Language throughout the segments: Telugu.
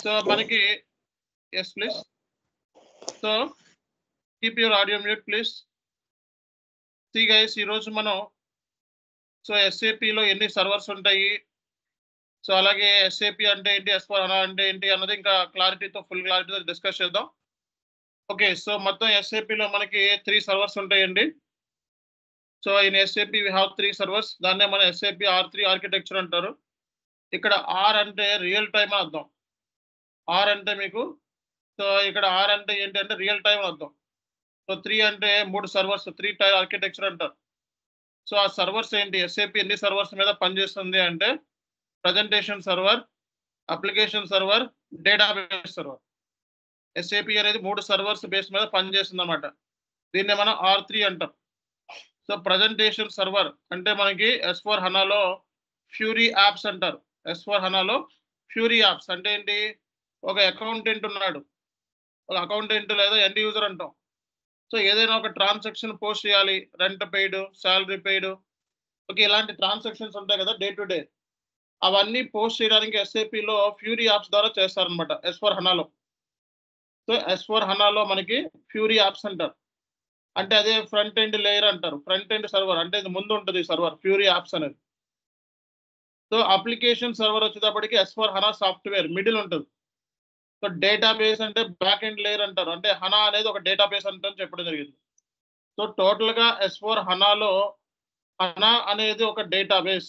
సో మనకి yes please so keep your audio mute please see guys ఈరోజు మనం సో ఎస్ఏపిలో ఎన్ని సర్వర్స్ ఉంటాయి సో అలాగే ఎస్ఏపి అంటే ఏంటి ఎస్ఫోర్ అనా అంటే ఏంటి అన్నది ఇంకా క్లారిటీతో ఫుల్ క్లారిటీతో డిస్కస్ చేద్దాం ఓకే సో మొత్తం ఎస్ఏపిలో మనకి త్రీ సర్వర్స్ ఉంటాయండి so in SAP we have three servers దాన్నే మన ఎస్ఏపి ఆర్ త్రీ ఆర్కిటెక్చర్ అంటారు ఇక్కడ ఆర్ అంటే రియల్ టైం అని అర్థం ఆర్ అంటే మీకు సో ఇక్కడ ఆర్ అంటే ఏంటి అంటే రియల్ టైం అని అర్థం సో త్రీ అంటే మూడు సర్వర్స్ త్రీ టై ఆర్కిటెక్చర్ అంటారు సో ఆ సర్వర్స్ ఏంటి ఎస్ఏపి ఎన్ని సర్వర్స్ మీద పనిచేస్తుంది అంటే presentation server application server database server SAP అనేది మూడు సర్వర్స్ బేస్ మీద పనిచేస్తుంది అనమాట దీన్ని మనం ఆర్ త్రీ అంటాం సో ప్రజెంటేషన్ సర్వర్ అంటే మనకి ఎస్ ఫోర్ హనాలో ఫ్యూరీ యాప్స్ అంటారు ఎస్ ఫోర్ హనాలో ఫ్యూరీ యాప్స్ అంటే ఏంటి ఒక అకౌంటెంట్ ఉన్నాడు ఒక అకౌంటెంట్ లేదా ఎండ్ యూజర్ అంటాం సో ఏదైనా ఒక ట్రాన్సాక్షన్ పోస్ట్ చేయాలి rent paid salary paid okay ఇలాంటి ట్రాన్సాక్షన్స్ ఉంటాయి కదా డే టు డే అవన్నీ పోస్ట్ చేయడానికి ఎస్ఏపిలో ఫ్యూరీ యాప్స్ ద్వారా చేస్తారనమాట ఎస్ ఫోర్ హనాలో సో ఎస్ ఫోర్ హనాలో మనకి ఫ్యూరీ యాప్స్ అంటారు అంటే అదే ఫ్రంట్ ఎండ్ లేయర్ అంటారు ఫ్రంట్ ఎండ్ సర్వర్ అంటే ఇది ముందు ఉంటుంది సర్వర్ ఫ్యూరీ యాప్స్ అనేది సో అప్లికేషన్ సర్వర్ వచ్చేటప్పటికి S four HANA software middle ఉంటుంది సో డేటాబేస్ అంటే బ్యాక్ ఎండ్ లేయర్ అంటారు అంటే హనా అనేది ఒక డేటాబేస్ అంటారని చెప్పడం జరిగింది సో టోటల్ గా ఎస్ ఫోర్ హనాలో హనా అనేది ఒక డేటాబేస్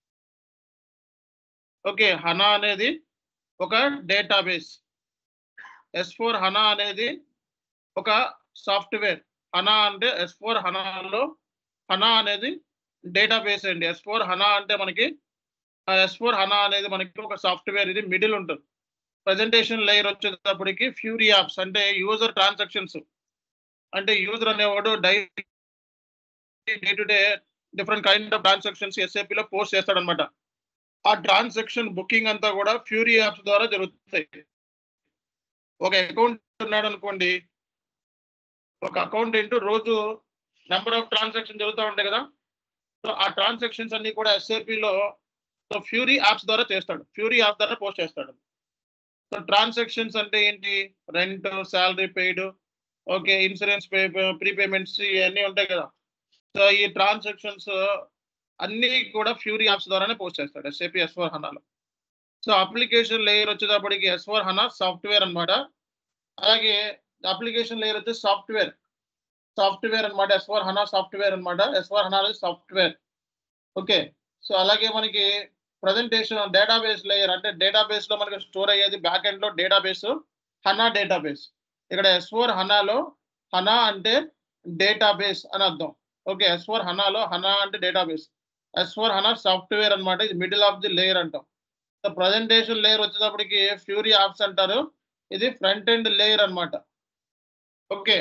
ఓకే హనా అనేది ఒక డేటాబేస్ ఎస్ ఫోర్ హనా అనేది ఒక సాఫ్ట్వేర్ హనా అంటే ఎస్ ఫోర్ హనాలో హనా అనేది డేటాబేస్ అండి ఎస్ ఫోర్ హనా అంటే మనకి ఎస్ ఫోర్ హనా అనేది మనకి ఒక సాఫ్ట్వేర్ ఇది మిడిల్ ఉంటుంది ప్రజెంటేషన్ లేయర్ వచ్చేటప్పటికి ఫ్యూరీ యాప్స్ అంటే యూజర్ ట్రాన్సాక్షన్స్ అంటే యూజర్ అనేవాడు డై day to day different kind of transactions ఎస్ఏపిలో పోస్ట్ చేస్తాడనమాట ఆ ట్రాన్సాక్షన్ బుకింగ్ అంతా కూడా ఫ్యూరీ యాప్స్ ద్వారా జరుగుతాయి ఒక అకౌంట్ ఉన్నాడు అనుకోండి ఒక అకౌంటెంట్ రోజు నెంబర్ ఆఫ్ ట్రాన్సాక్షన్ జరుగుతూ ఉంటాయి కదా సో ఆ ట్రాన్సాక్షన్స్ అన్ని కూడా ఎస్ఏపిలో సో ఫ్యూరీ యాప్స్ ద్వారా చేస్తాడు ఫ్యూరీ యాప్ ద్వారా పోస్ట్ చేస్తాడు సో ట్రాన్సాక్షన్స్ అంటే ఏంటి rent salary paid okay insurance pay prepayments ఇవన్నీ ఉంటాయి కదా సో ఈ ట్రాన్సాక్షన్స్ అన్ని కూడా ఫ్యూరీ యాప్స్ ద్వారానే పోస్ట్ చేస్తాడు ఎస్ఏపి ఎస్ ఫోర్ హనాలో సో అప్లికేషన్ లేయర్ వచ్చేటప్పటికి ఎస్ ఫోర్ హనా సాఫ్ట్వేర్ అనమాట అలాగే అప్లికేషన్ లేయర్ వచ్చి సాఫ్ట్వేర్ సాఫ్ట్వేర్ అనమాట ఎస్ ఫోర్ హనా సాఫ్ట్వేర్ అనమాట S four HANA software okay so అలాగే మనకి ప్రజెంటేషన్ డేటాబేస్ లేయర్ అంటే డేటాబేస్ లో మనకి స్టోర్ అయ్యేది బ్యాక్ ఎండ్ లో డేటాబేస్ హనా డేటాబేస్ ఇక్కడ ఎస్ ఫోర్ హనాలో హనా అంటే డేటాబేస్ అని అర్థం ఓకే ఎస్ ఫోర్ హనాలో హనా అంటే database S four HANA software అనమాట ఇది మిడిల్ ఆఫ్ ది లేయర్ అంటాం సో ప్రజెంటేషన్ లేయర్ వచ్చేటప్పటికి ఫ్యూరీ యాప్స్ అంటారు ఇది ఫ్రంట్ ఎండ్ లేయర్ అనమాట okay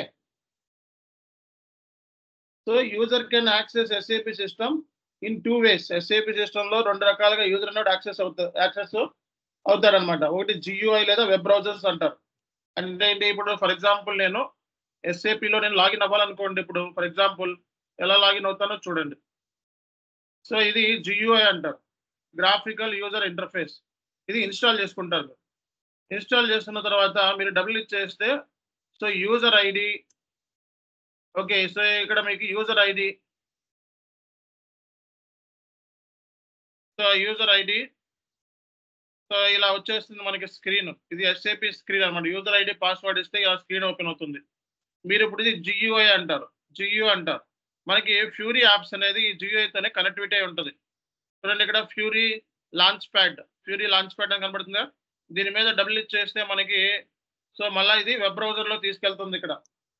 so user can access SAP system in two ways SAP system లో రెండు రకాలుగా యూజర్ అన్నోడు యాక్సెస్ అవుతారు యాక్సెస్ అవుతాడు అనమాట ఒకటి జియూఐ లేదా వెబ్ బ్రౌజర్స్ అంటారు అంటే ఏంటి ఇప్పుడు ఫర్ ఎగ్జాంపుల్ నేను ఎస్ఏపిలో నేను లాగిన్ అవ్వాలనుకోండి ఇప్పుడు ఫర్ ఎగ్జాంపుల్ ఎలా లాగిన్ అవుతానో చూడండి సో ఇది జియూఐ అంటారు గ్రాఫికల్ యూజర్ ఇంటర్ఫేస్ ఇది ఇన్స్టాల్ చేసుకుంటారు ఇన్స్టాల్ చేసుకున్న తర్వాత మీరు డబుల్ ఇచ్చేస్తే so user ID okay so ఇక్కడ మీకు user ID so user ID so ఇలా వచ్చేస్తుంది మనకి స్క్రీన్ ఇది ఎస్ఏపి స్క్రీన్ అనమాట యూజర్ ఐడి పాస్వర్డ్ ఇస్తే ఇలా స్క్రీన్ ఓపెన్ అవుతుంది మీరు ఇప్పుడు ఇది జియూఐ అంటారు జియూ అంటారు మనకి ఫ్యూరీ యాప్స్ అనేది ఈ జియూఐతోనే కనెక్టివిటీ అయి ఉంటుంది చూడండి ఇక్కడ Fiori launchpad Fiori launchpad అని కనబడుతుందా దీని మీద డబుల్ ఇచ్చేస్తే మనకి సో మళ్ళీ ఇది వెబ్ బ్రౌజర్లో తీసుకెళ్తుంది ఇక్కడ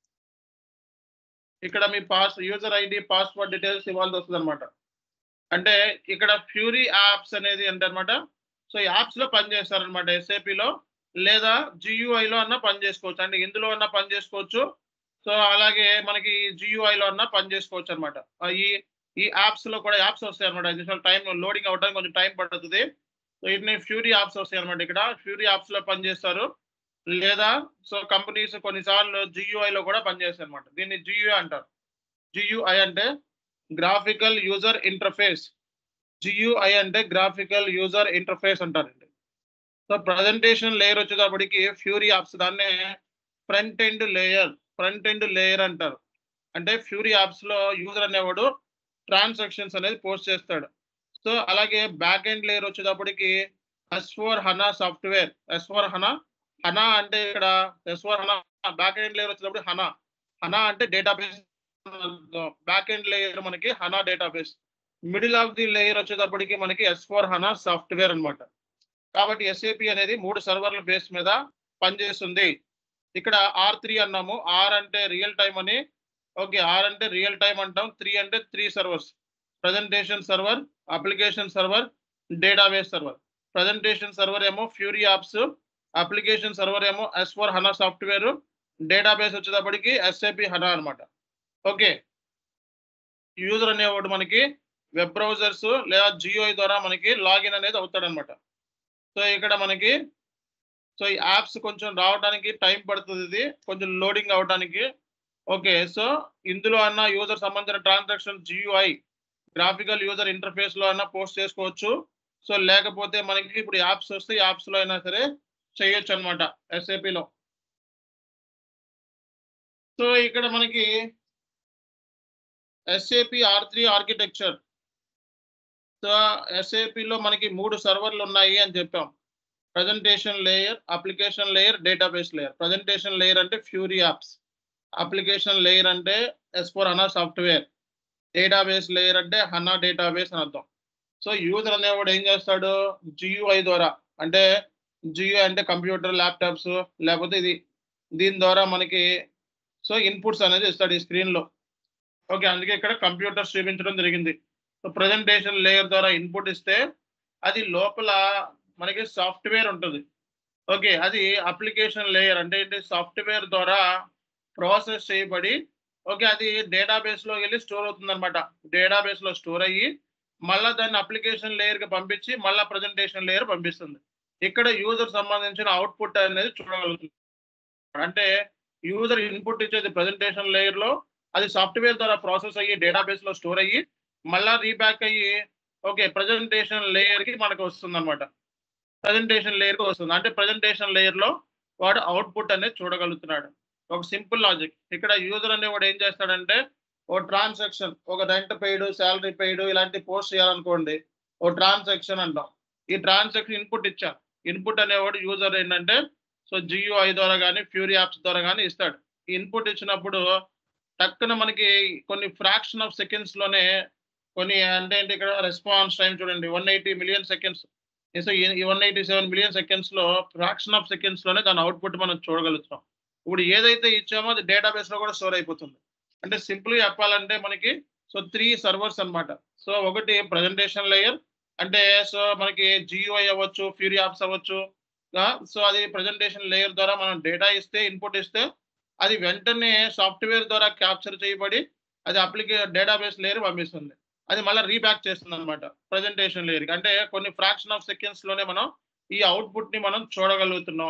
ఇక్కడ మీ pass user ID password details ఇవ్వాల్సి వస్తుంది అనమాట అంటే ఇక్కడ ఫ్యూరీ యాప్స్ అనేది ఏంటనమాట సో యాప్స్ లో పనిచేస్తారనమాట ఎస్ఏపిలో లేదా జియూఐలో అన్నా పని చేసుకోవచ్చు అంటే ఇందులో అన్నా పని చేసుకోవచ్చు సో అలాగే మనకి జియూఐలో అన్నా పని చేసుకోవచ్చు అనమాట ఈ ఈ యాప్స్ లో కూడా యాప్స్ వస్తాయి అనమాట టైం లోడింగ్ అవ్వడానికి కొంచెం టైం పడుతుంది సో ఇన్ని ఫ్యూరీ యాప్స్ వస్తాయి అనమాట ఇక్కడ ఫ్యూరీ యాప్స్ లో పనిచేస్తారు లేదా సో కంపెనీస్ కొన్నిసార్లు జియూఐ లో కూడా పనిచేస్తాయి అనమాట దీన్ని జియూఐ అంటారు జియూఐ అంటే గ్రాఫికల్ యూజర్ ఇంటర్ఫేస్ జియూఐ అంటే గ్రాఫికల్ యూజర్ ఇంటర్ఫేస్ అంటారండి సో ప్రజెంటేషన్ లేయర్ వచ్చేటప్పటికి ఫ్యూరీ యాప్స్ దాన్నే front end layer front end layer అంటారు అంటే ఫ్యూరీ యాప్స్ లో యూజర్ అనేవాడు ట్రాన్సాక్షన్స్ అనేది పోస్ట్ చేస్తాడు సో అలాగే బ్యాక్ ఎండ్ లేయర్ వచ్చేటప్పటికి S four HANA software S four HANA HANA అంటే ఇక్కడ S four HANA back end layer వచ్చేటప్పుడు హనా హనా అంటే డేటాబేస్ బ్యాక్ ఎండ్ లేయర్ మనకి HANA database middle of the layer వచ్చేటప్పటికి మనకి ఎస్ ఫోర్ హనా సాఫ్ట్వేర్ అన్నమాట కాబట్టి ఎస్ఏపి అనేది మూడు సర్వర్ల బేస్ మీద పనిచేస్తుంది ఇక్కడ ఆర్ త్రీ అన్నాము ఆర్ అంటే రియల్ టైం అని ఓకే ఆర్ అంటే రియల్ టైం అంటాం త్రీ అంటే three servers presentation server application server database server presentation server ఏమో ఫ్యూరీ యాప్స్ అప్లికేషన్ సర్వర్ ఏమో S four HANA software database వచ్చేటప్పటికి ఎస్ఏపి హనా అన్నమాట ఓకే యూజర్ అనేవాడు మనకి వెబ్ బ్రౌజర్స్ లేదా జియో ద్వారా మనకి లాగిన్ అనేది అవుతాడనమాట సో ఇక్కడ మనకి సో ఈ యాప్స్ కొంచెం రావడానికి టైం పడుతుంది ఇది కొంచెం లోడింగ్ అవడానికి ఓకే సో ఇందులో అన్న యూజర్ సంబంధించిన transaction GUI graphical user interface లో అయినా పోస్ట్ చేసుకోవచ్చు సో లేకపోతే మనకి ఇప్పుడు యాప్స్ వస్తే యాప్స్ లో అయినా సరే చేయొచ్చు అనమాట ఎస్ఏపిలో సో ఇక్కడ మనకి SAP R three architecture so ఎస్ఏపిలో మనకి మూడు సర్వర్లు ఉన్నాయి అని చెప్పాం presentation layer application layer database layer presentation layer అంటే ఫ్యూరీ యాప్స్ అప్లికేషన్ లేయర్ అంటే S four HANA software database layer అంటే హనా డేటాబేస్ అని అర్థం సో యూజర్ అనేవాడు ఏం చేస్తాడు జియుఐ ద్వారా అంటే జియో అంటే కంప్యూటర్ ల్యాప్టాప్స్ లేకపోతే ఇది దీని ద్వారా మనకి సో ఇన్పుట్స్ అనేది ఇస్తాడు ఈ స్క్రీన్లో ఓకే అందుకే ఇక్కడ కంప్యూటర్స్ చూపించడం జరిగింది సో ప్రజెంటేషన్ లేయర్ ద్వారా ఇన్పుట్ ఇస్తే అది లోపల మనకి సాఫ్ట్వేర్ ఉంటుంది ఓకే అది అప్లికేషన్ లేయర్ అంటే ఏంటి సాఫ్ట్వేర్ ద్వారా ప్రాసెస్ చేయబడి ఓకే అది డేటాబేస్ లో వెళ్ళి స్టోర్ అవుతుంది అనమాట డేటాబేస్ లో స్టోర్ అయ్యి మళ్ళీ దాన్ని అప్లికేషన్ లేయర్ కి పంపించి మళ్ళీ ప్రజెంటేషన్ లేయర్ పంపిస్తుంది ఇక్కడ యూజర్ సంబంధించిన అవుట్పుట్ అనేది చూడగలుగుతుంది అంటే యూజర్ ఇన్పుట్ ఇచ్చేది ప్రజెంటేషన్ లేయర్ లో అది సాఫ్ట్వేర్ ద్వారా ప్రాసెస్ అయ్యి డేటాబేస్ లో స్టోర్ అయ్యి మళ్ళా రీబ్యాక్ అయ్యి ఓకే ప్రజెంటేషన్ లేయర్ కి మనకు వస్తుంది అనమాట ప్రజెంటేషన్ లేయర్ కి వస్తుంది అంటే ప్రజెంటేషన్ లేయర్ లో వాడు అవుట్పుట్ అనేది చూడగలుగుతున్నాడు ఒక సింపుల్ లాజిక్ ఇక్కడ యూజర్ అనేవాడు ఏం చేస్తాడంటే ఓ ట్రాన్సాక్షన్ ఒక రెంట్ పెయిడ్ శాలరీ పెయిడ్ ఇలాంటి పోస్ట్ చేయాలనుకోండి ఓ ట్రాన్సాక్షన్ అంటాం ఈ ట్రాన్సాక్షన్ ఇన్పుట్ ఇచ్చాం ఇన్పుట్ అనేవాడు యూజర్ ఏంటంటే సో జియోఐ ద్వారా కానీ ఫ్యూరీ యాప్స్ ద్వారా కానీ ఇస్తాడు ఈ ఇన్పుట్ ఇచ్చినప్పుడు టక్కున మనకి కొన్ని ఫ్రాక్షన్ ఆఫ్ సెకండ్స్ లోనే కొన్ని అంటే ఏంటి ఇక్కడ రెస్పాన్స్ టైం చూడండి one eighty million seconds so ఈ one eighty seven million seconds లో ఫ్రాక్షన్ ఆఫ్ సెకండ్స్ లోనే దాని అవుట్పుట్ మనం చూడగలుగుతాం ఇప్పుడు ఏదైతే ఇచ్చామో అది డేటాబేస్ లో కూడా స్టోర్ అయిపోతుంది అంటే సింపుల్ చెప్పాలంటే మనకి సో త్రీ సర్వర్స్ అన్నమాట సో ఒకటి ప్రజెంటేషన్ లేయర్ అంటే సో మనకి జియోఐ అవ్వచ్చు ఫ్యూరీ యాప్స్ అవ్వచ్చు సో అది ప్రజెంటేషన్ లేయర్ ద్వారా మనం డేటా ఇస్తే ఇన్పుట్ ఇస్తే అది వెంటనే సాఫ్ట్వేర్ ద్వారా క్యాప్చర్ చేయబడి అది అప్లికే డేటాబేస్ లేయర్ పంపిస్తుంది అది మళ్ళీ రీబ్యాక్ చేస్తుంది అనమాట ప్రజెంటేషన్ లేయర్కి అంటే కొన్ని ఫ్రాక్షన్ ఆఫ్ సెకండ్స్ లోనే మనం ఈ అవుట్పుట్ ని మనం చూడగలుగుతున్నాం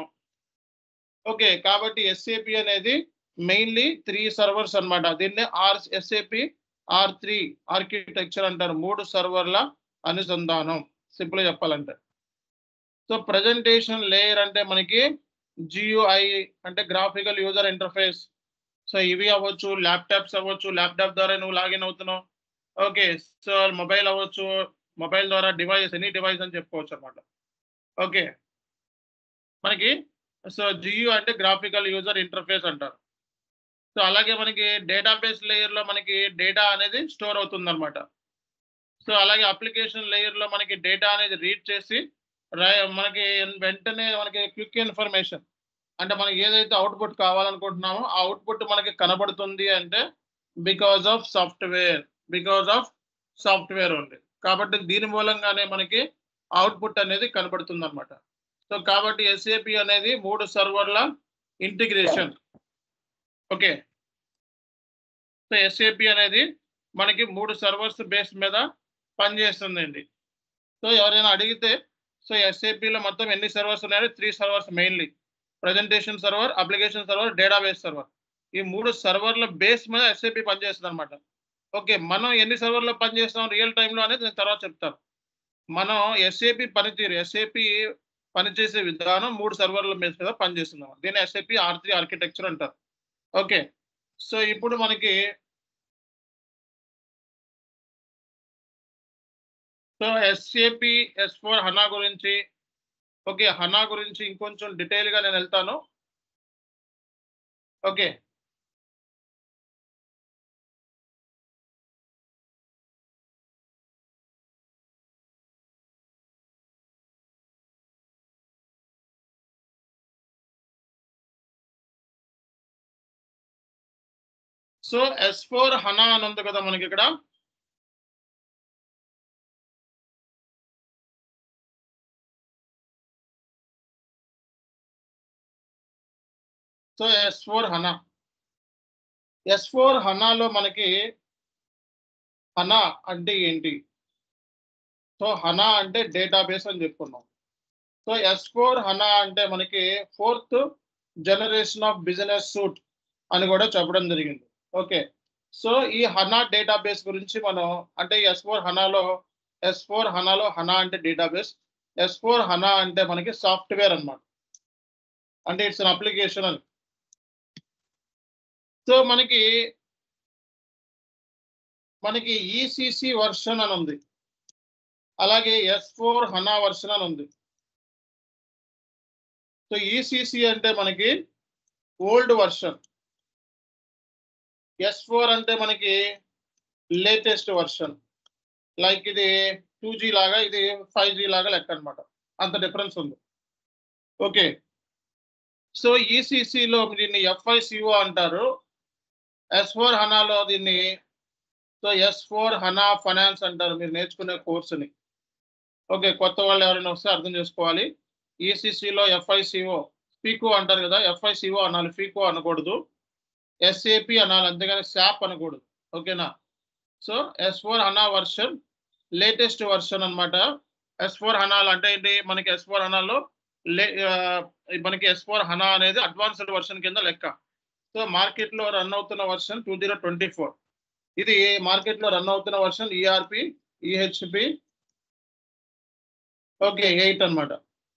ఓకే కాబట్టి ఎస్ఏపి అనేది మెయిన్లీ త్రీ సర్వర్స్ అన్నమాట దీన్ని R SAP R three architecture అంటారు మూడు సర్వర్ల అనుసంధానం సింపుల్ చెప్పాలంటే సో ప్రజెంటేషన్ లేయర్ అంటే మనకి జియుఐ అంటే గ్రాఫికల్ యూజర్ ఇంటర్ఫేస్ సో ఇవి అవ్వచ్చు ల్యాప్టాప్స్ అవ్వచ్చు ల్యాప్టాప్ ద్వారా నువ్వు లాగిన్ అవుతున్నావు ఓకే సో మొబైల్ అవ్వచ్చు మొబైల్ ద్వారా డివైస్ ఎనీ డివైస్ అని చెప్పుకోవచ్చు అనమాట ఓకే మనకి సో జియు అంటే గ్రాఫికల్ యూజర్ ఇంటర్ఫేస్ అంటారు సో అలాగే మనకి డేటాబేస్ లేయర్ లో మనకి డేటా అనేది స్టోర్ అవుతుంది అనమాట సో అలాగే అప్లికేషన్ లేయర్ లో మనకి డేటా అనేది రీడ్ చేసి మనకి వెంటనే మనకి క్విక్ ఇన్ఫర్మేషన్ అంటే మనకి ఏదైతే అవుట్పుట్ కావాలనుకుంటున్నామో ఆ అవుట్పుట్ మనకి కనబడుతుంది అంటే because of software because of software ఉంది కాబట్టి దీని మూలంగానే మనకి అవుట్పుట్ అనేది కనబడుతుంది అనమాట సో కాబట్టి ఎస్ఏపి అనేది మూడు సర్వర్ల ఇంటిగ్రేషన్ ఓకే సో ఎస్ఏపి అనేది మనకి మూడు సర్వర్స్ బేస్ మీద పనిచేస్తుందండి సో ఎవరైనా అడిగితే సో ఎస్ఏపిలో మొత్తం ఎన్ని సర్వర్స్ ఉన్నాయో three servers mainly presentation server application server database server ఈ మూడు సర్వర్ల బేస్ మీద ఎస్ఏపి పనిచేస్తుంది అనమాట ఓకే మనం ఎన్ని సర్వర్లో పనిచేస్తాం రియల్ టైంలో అనేది నేను తర్వాత చెప్తాను మనం ఎస్ఏపి పనితీరు ఎస్ఏపి పనిచేసే విధానం మూడు సర్వర్ల మీద మీద పనిచేస్తున్నాం దీన్ని ఎస్ఏపి ఆర్ త్రీ ఆర్కిటెక్చర్ అంటారు ఓకే సో ఇప్పుడు మనకి so SAP S four HANA గురించి ఓకే హనా గురించి ఇంకొంచెం డీటెయిల్ గా నేను వెళ్తాను okay so S four HANA అని ఉంది కదా మనకి ఇక్కడ so S four HANA S four హనాలో మనకి హనా అంటే ఏంటి సో హనా అంటే డేటాబేస్ అని చెప్పుకున్నాం సో ఎస్ ఫోర్ హనా అంటే మనకి fourth generation of business suite అని కూడా చెప్పడం జరిగింది ఓకే సో ఈ హనా డేటాబేస్ గురించి మనం అంటే ఎస్ ఫోర్ హనాలో ఎస్ ఫోర్ హనాలో హనా అంటే డేటాబేస్ ఎస్ ఫోర్ హనా అంటే మనకి సాఫ్ట్వేర్ అన్నమాట అంటే ఇట్స్ అన్ అప్లికేషన్ అని సో మనకి మనకి ఈసిసి వర్షన్ అని ఉంది అలాగే ఎస్ ఫోర్ హనా వర్షన్ అని ఉంది సో ఈసిసి అంటే మనకి ఓల్డ్ వర్షన్ ఎస్ ఫోర్ అంటే మనకి లేటెస్ట్ వర్షన్ లైక్ ఇది టూ జీ లాగా ఇది ఫైవ్ జీ లాగా లెక్క అనమాట అంత డిఫరెన్స్ ఉంది ఓకే సో ఈసీసీలో దీన్ని ఎఫ్ఐసిఓ అంటారు ఎస్ ఫోర్ హనాలో దీన్ని so S four HANA finance అంటారు మీరు నేర్చుకునే కోర్సుని ఓకే కొత్త వాళ్ళు ఎవరైనా వస్తే అర్థం చేసుకోవాలి ఈసీసీలో ఎఫ్ఐసిఓ ఫీకో అంటారు కదా ఎఫ్ఐసిఓ అనాలి ఫీకో అనకూడదు ఎస్ఏపి అనాలి అంతేగాని శాప్ అనకూడదు ఓకేనా so S four HANA version latest version అన్నమాట ఎస్ ఫోర్ హనాల్ అంటే ఏంటి మనకి ఎస్ ఫోర్ హనాల్లో లే ఆ, మనకి ఎస్ ఫోర్ హనా అనేది అడ్వాన్స్డ్ వర్షన్ కింద లెక్క సో మార్కెట్ లో రన్ అవుతున్న version two zero twenty four ఇది మార్కెట్ లో రన్ అవుతున్న version ERP EHP okay eight అన్నమాట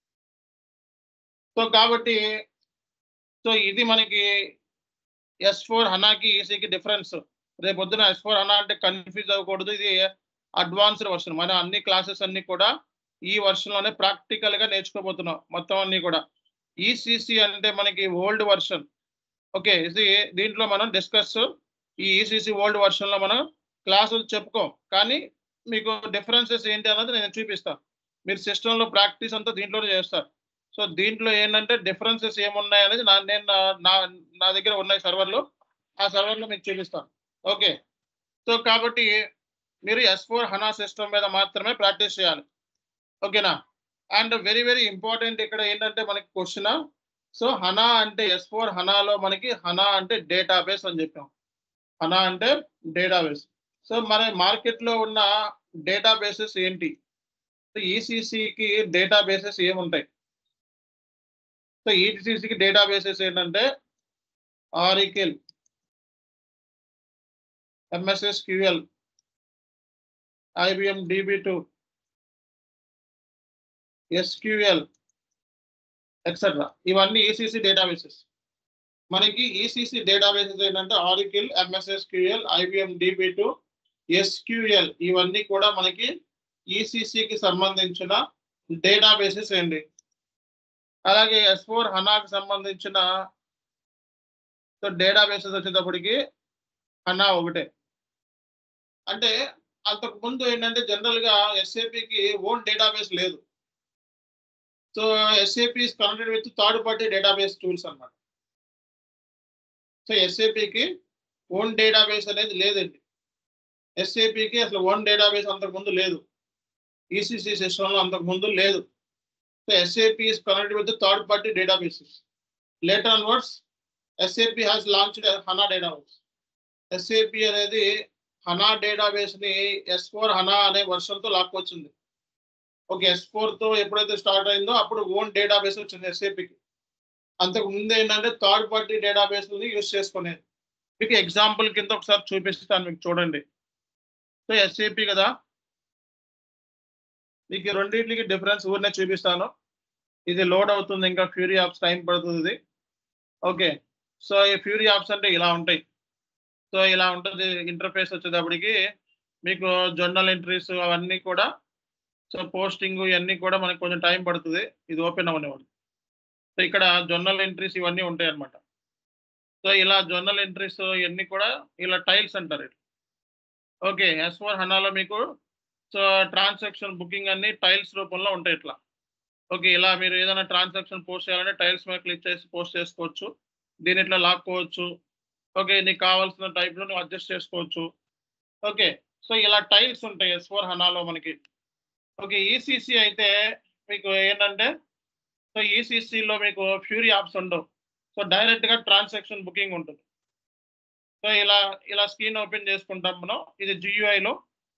సో కాబట్టి సో ఇది మనకి ఎస్ ఫోర్ హనాకి ఈసీకి డిఫరెన్స్ రేపు పొద్దున ఎస్ ఫోర్ హనా అంటే కన్ఫ్యూజ్ అవ్వకూడదు ఇది అడ్వాన్స్డ్ వర్షన్ మన అన్ని క్లాసెస్ అన్ని కూడా ఈ వర్షన్ లోనే ప్రాక్టికల్ గా నేర్చుకోబోతున్నాం మొత్తం అన్ని కూడా ఈసీసీ అంటే మనకి ఓల్డ్ వర్షన్ ఓకే ఇది దీంట్లో మనం డిస్కస్ ఈ ఈసీసీ ఓల్డ్ వర్షన్ లో మనం క్లాసులు చెప్పుకోం కానీ మీకు డిఫరెన్సెస్ ఏంటి అన్నది నేను చూపిస్తాను మీరు సిస్టంలో ప్రాక్టీస్ అంతా దీంట్లోనే చేస్తారు సో దీంట్లో ఏంటంటే డిఫరెన్సెస్ ఏమున్నాయి అనేది నా నేను నా- నా నా దగ్గర ఉన్నాయి సర్వర్లో ఆ సర్వర్లో మీకు చూపిస్తాను ఓకే సో కాబట్టి మీరు ఎస్ ఫోర్ హనా సిస్టమ్ మీద మాత్రమే ప్రాక్టీస్ చేయాలి ఓకేనా అండ్ వెరీ వెరీ ఇంపార్టెంట్ ఇక్కడ ఏంటంటే మనకి క్వశ్చన్ సో హనా అంటే ఎస్ ఫోర్ హనాలో మనకి హనా అంటే డేటాబేస్ అని చెప్పాం హనా అంటే డేటాబేస్ సో మన మార్కెట్లో ఉన్న డేటాబేసెస్ ఏంటి ఈసీసీకి డేటాబేసెస్ ఏముంటాయి సో ఈసీసీకి డేటాబేసెస్ ఏంటంటే Oracle MS SQL IBM DB two SQL etcetera ఇవన్నీ ఈసీసీ డేటాబేసెస్ మనకి ఈసీసీ డేటాబేసెస్ ఏంటంటే Oracle MS SQL IBM DB two SQL ఇవన్నీ కూడా మనకి ఈసీసీకి సంబంధించిన డేటాబేసెస్ ఏంటి అలాగే ఎస్ ఫోర్ హనాకి సంబంధించిన డేటాబేసెస్ వచ్చేటప్పటికి హనా ఒకటే అంటే అంతకు ముందు ఏంటంటే జనరల్ గా ఎస్ఏపికి ఓన్ డేటాబేస్ లేదు so SAP connected with third party database tools అన్నమాట సో ఎస్ఏపికి ఓన్ డేటాబేస్ అనేది లేదండి ఎస్ఏపికి అసలు ఓన్ డేటాబేస్ అంతకు ముందు లేదు ఈసీసీ సిస్టంలో అంతకు ముందు లేదు so SAP is connected with third party databases later onwards SAP has launched HANA database SAP అనేది హనా డేటాబేస్ ని ఎస్ ఫోర్ హనా అనే వర్షన్ తో లాక్కొచ్చింది ఓకే ఎస్ ఫోర్ తో ఎప్పుడైతే స్టార్ట్ అయిందో అప్పుడు ఓన్ డేటాబేస్ వచ్చింది ఎస్ఏపికి అంతకు ముందు ఏంటంటే థర్డ్ పార్టీ డేటాబేస్ ని యూస్ చేసుకునేది మీకు ఎగ్జాంపుల్ కింద ఒకసారి చూపిస్తాను మీకు చూడండి సో ఎస్ఏపి కదా మీకు ఈ రెండింటికి డిఫరెన్స్ ఊరినే చూపిస్తాను ఇది లోడ్ అవుతుంది ఇంకా ఫ్యూరీ యాప్స్ టైం పడుతుంది ఇది ఓకే సో ఈ ఫ్యూరీ యాప్స్ అంటే ఇలా ఉంటాయి సో ఇలా ఉంటుంది ఇంటర్ఫేస్ వచ్చేటప్పటికి మీకు జర్నల్ ఎంట్రీస్ అవన్నీ కూడా సో పోస్టింగ్ ఇవన్నీ కూడా మనకు కొంచెం టైం పడుతుంది ఇది ఓపెన్ అవ్వనివ్వండి సో ఇక్కడ జర్నల్ ఎంట్రీస్ ఇవన్నీ ఉంటాయి అన్నమాట సో ఇలా జర్నల్ ఎంట్రీస్ ఇవన్నీ కూడా ఇలా టైల్స్ అంటారు ఇట్లా. ఓకే ఎస్ ఫోర్ హనాలో మీకు సో ట్రాన్సాక్షన్ బుకింగ్ అన్ని టైల్స్ రూపంలో ఉంటాయి ఇట్లా ఓకే ఇలా మీరు ఏదైనా ట్రాన్సాక్షన్ పోస్ట్ చేయాలంటే టైల్స్ మీద క్లిక్ చేసి పోస్ట్ చేసుకోవచ్చు దీని ఇట్లా లాక్కోవచ్చు ఓకే నీకు కావాల్సిన టైప్లో నువ్వు అడ్జస్ట్ చేసుకోవచ్చు ఓకే సో ఇలా టైల్స్ ఉంటాయి ఎస్ ఫోర్ హనాలో మనకి ఓకే ఈసీసీ అయితే మీకు ఏంటంటే సో ఈసీసీలో మీకు ఫ్యూరీ యాప్స్ ఉండవు సో డైరెక్ట్గా ట్రాన్సాక్షన్ బుకింగ్ ఉంటుంది సో ఇలా ఇలా స్క్రీన్ ఓపెన్ చేసుకుంటాం మనం ఇది జియూఐలో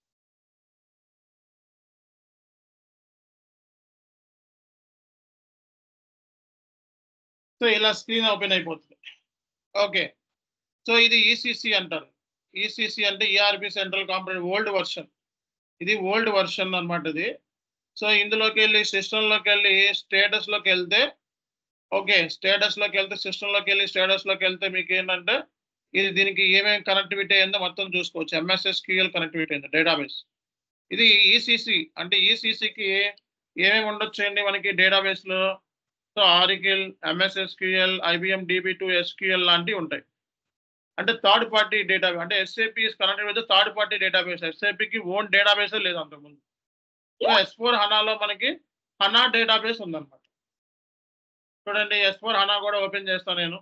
సో ఇలా స్క్రీన్ ఓపెన్ అయిపోతుంది ఓకే సో ఇది ఈసీసీ అంటారు ఈసీసీ అంటే ERP central component old version ఇది ఓల్డ్ వర్షన్ అన్నమాట ఇది సో ఇందులోకి వెళ్ళి సిస్టంలోకి వెళ్ళి స్టేటస్లోకి వెళ్తే ఓకే స్టేటస్లోకి వెళ్తే సిస్టంలోకి వెళ్ళి స్టేటస్లోకి వెళ్తే మీకు ఏంటంటే ఇది దీనికి ఏమేమి కనెక్టివిటీ అయిందో మొత్తం చూసుకోవచ్చు ఎంఎస్ఎస్ క్యూఎల్ కనెక్టివిటీ అయింది డేటాబేస్ ఇది ఈసీసీ అంటే ఈసీసీకి ఏమేమి ఉండొచ్చు అండి మనకి డేటాబేస్లో so Oracle MS SQL IBM DB two SQL లాంటివి ఉంటాయి అంటే థర్డ్ పార్టీ డేటాబేస్ అంటే SAP connected with third party database ఎస్ఏపికి ఓన్ డేటాబేస్ లేదు అంతకుముందు సో ఎస్ ఫోర్ హనాలో మనకి హనా డేటాబేస్ ఉందన్నమాట చూడండి ఎస్ ఫోర్ హనా కూడా ఓపెన్ చేస్తాను నేను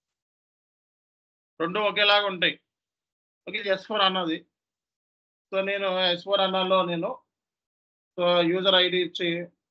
రెండు ఒకేలాగా ఉంటాయి ఓకే ఎస్ ఫోర్ అన్నది సో నేను ఎస్ ఫోర్ అన్నాలో నేను సో యూజర్ ఐడి ఇచ్చి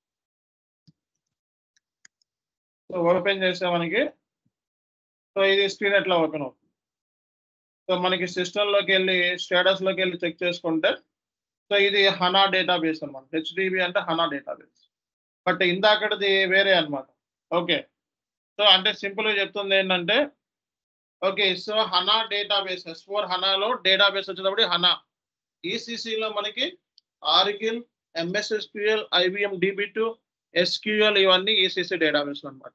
సో ఓపెన్ చేస్తే మనకి సో ఇది స్క్రీన్ ఎట్లా ఓపెన్ అవుతుంది సో మనకి సిస్టంలోకి వెళ్ళి స్టేటస్లోకి వెళ్ళి చెక్ చేసుకుంటే సో ఇది హనా డేటాబేస్ అనమాట హెచ్డిబి అంటే హనా డేటాబేస్ బట్ ఇందాకటిది వేరే అన్నమాట ఓకే సో అంటే సింపుల్గా చెప్తుంది ఏంటంటే okay so HANA database S four హనాలో డేటాబేస్ వచ్చేటప్పుడు హనా ఈసీసీలో మనకి Oracle MS SQL IBM DB two SQL ఇవన్నీ ఈసీసీ డేటాబేస్ అన్నమాట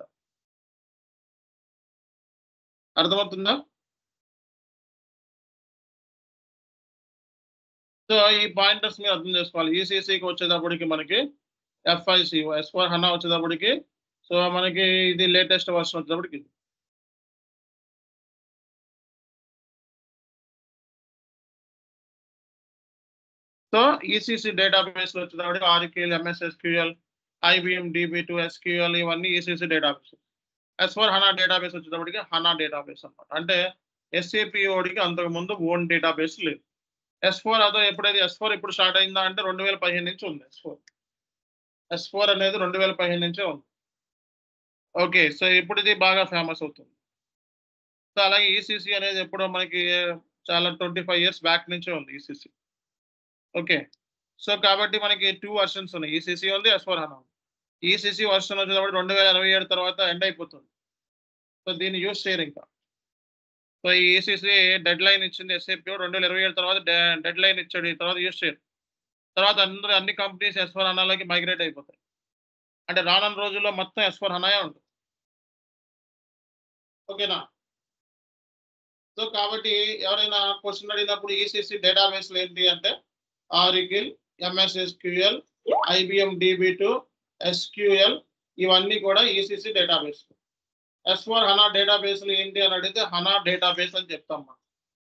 అర్థమవుతుందా సో ఈ పాయింటర్స్ మీరు అర్థం చేసుకోవాలి ఈసీసీకి వచ్చేటప్పటికి మనకి ఎఫ్ఐసి ఎస్ ఫోర్ హనా వచ్చేటప్పటికి సో మనకి ఇది లేటెస్ట్ వర్షన్ వచ్చేటప్పటికి ఇది. సో ఈసీసీ డేటాబేస్ వచ్చేటప్పటికి Oracle MS SQL IBM DB two SQL ఇవన్నీ ECC database S four HANA database వచ్చేటప్పటికి హనా డేటాబేస్ అన్నమాట అంటే ఎస్ఏపిఓడికి అంతకు ముందు ఓన్ డేటాబేస్ లేదు ఎస్ ఫోర్ అదో ఎప్పుడైతే ఎస్ ఫోర్ ఇప్పుడు స్టార్ట్ అయిందా అంటే రెండు వేల పదిహేను నుంచి ఉంది ఎస్ ఫోర్ ఎస్ ఫోర్ అనేది రెండు వేల పదిహేను నుంచే ఉంది ఓకే సో ఇప్పుడు ఇది బాగా ఫేమస్ అవుతుంది సో అలాగే ఈసీసీ అనేది ఎప్పుడో మనకి చాలా ట్వంటీ ఫైవ్ ఇయర్స్ బ్యాక్ నుంచే ఉంది ఈసీసీ ఓకే సో కాబట్టి మనకి టూ వర్షన్స్ ఉన్నాయి ఈసీసీ ఉంది ఎస్ ఫోర్ హనా ఉంది ఈసీసీ వర్షన్ వచ్చేటప్పుడు రెండు వేల ఇరవై ఏడు తర్వాత ఎండ్ అయిపోతుంది సో దీన్ని యూస్ చేయరు ఇంకా సో ఈ ఈసీసీ డెడ్ లైన్ ఇచ్చింది ఎస్ఏపీ రెండు వేల ఇరవై ఏడు తర్వాత డెడ్ లైన్ ఇచ్చాడు ఈ తర్వాత యూస్ చేయరు తర్వాత అందరూ అన్ని కంపెనీస్ ఎస్ ఫోర్ హనాలోకి మైగ్రేట్ అయిపోతాయి అంటే రానున్న రోజుల్లో మొత్తం ఎస్ ఫోర్ హనాయే ఉంటుంది ఓకేనా సో కాబట్టి ఎవరైనా క్వశ్చన్ అడిగినప్పుడు ఈసీసీ డేటాబేస్లు ఏంటి అంటే Oracle MS SQL IBM DB two SQL ఇవన్నీ కూడా ECC database S four HANA డేటాబేస్లు ఏంటి అని అడిగితే హనా డేటాబేస్ అని చెప్తాం మనం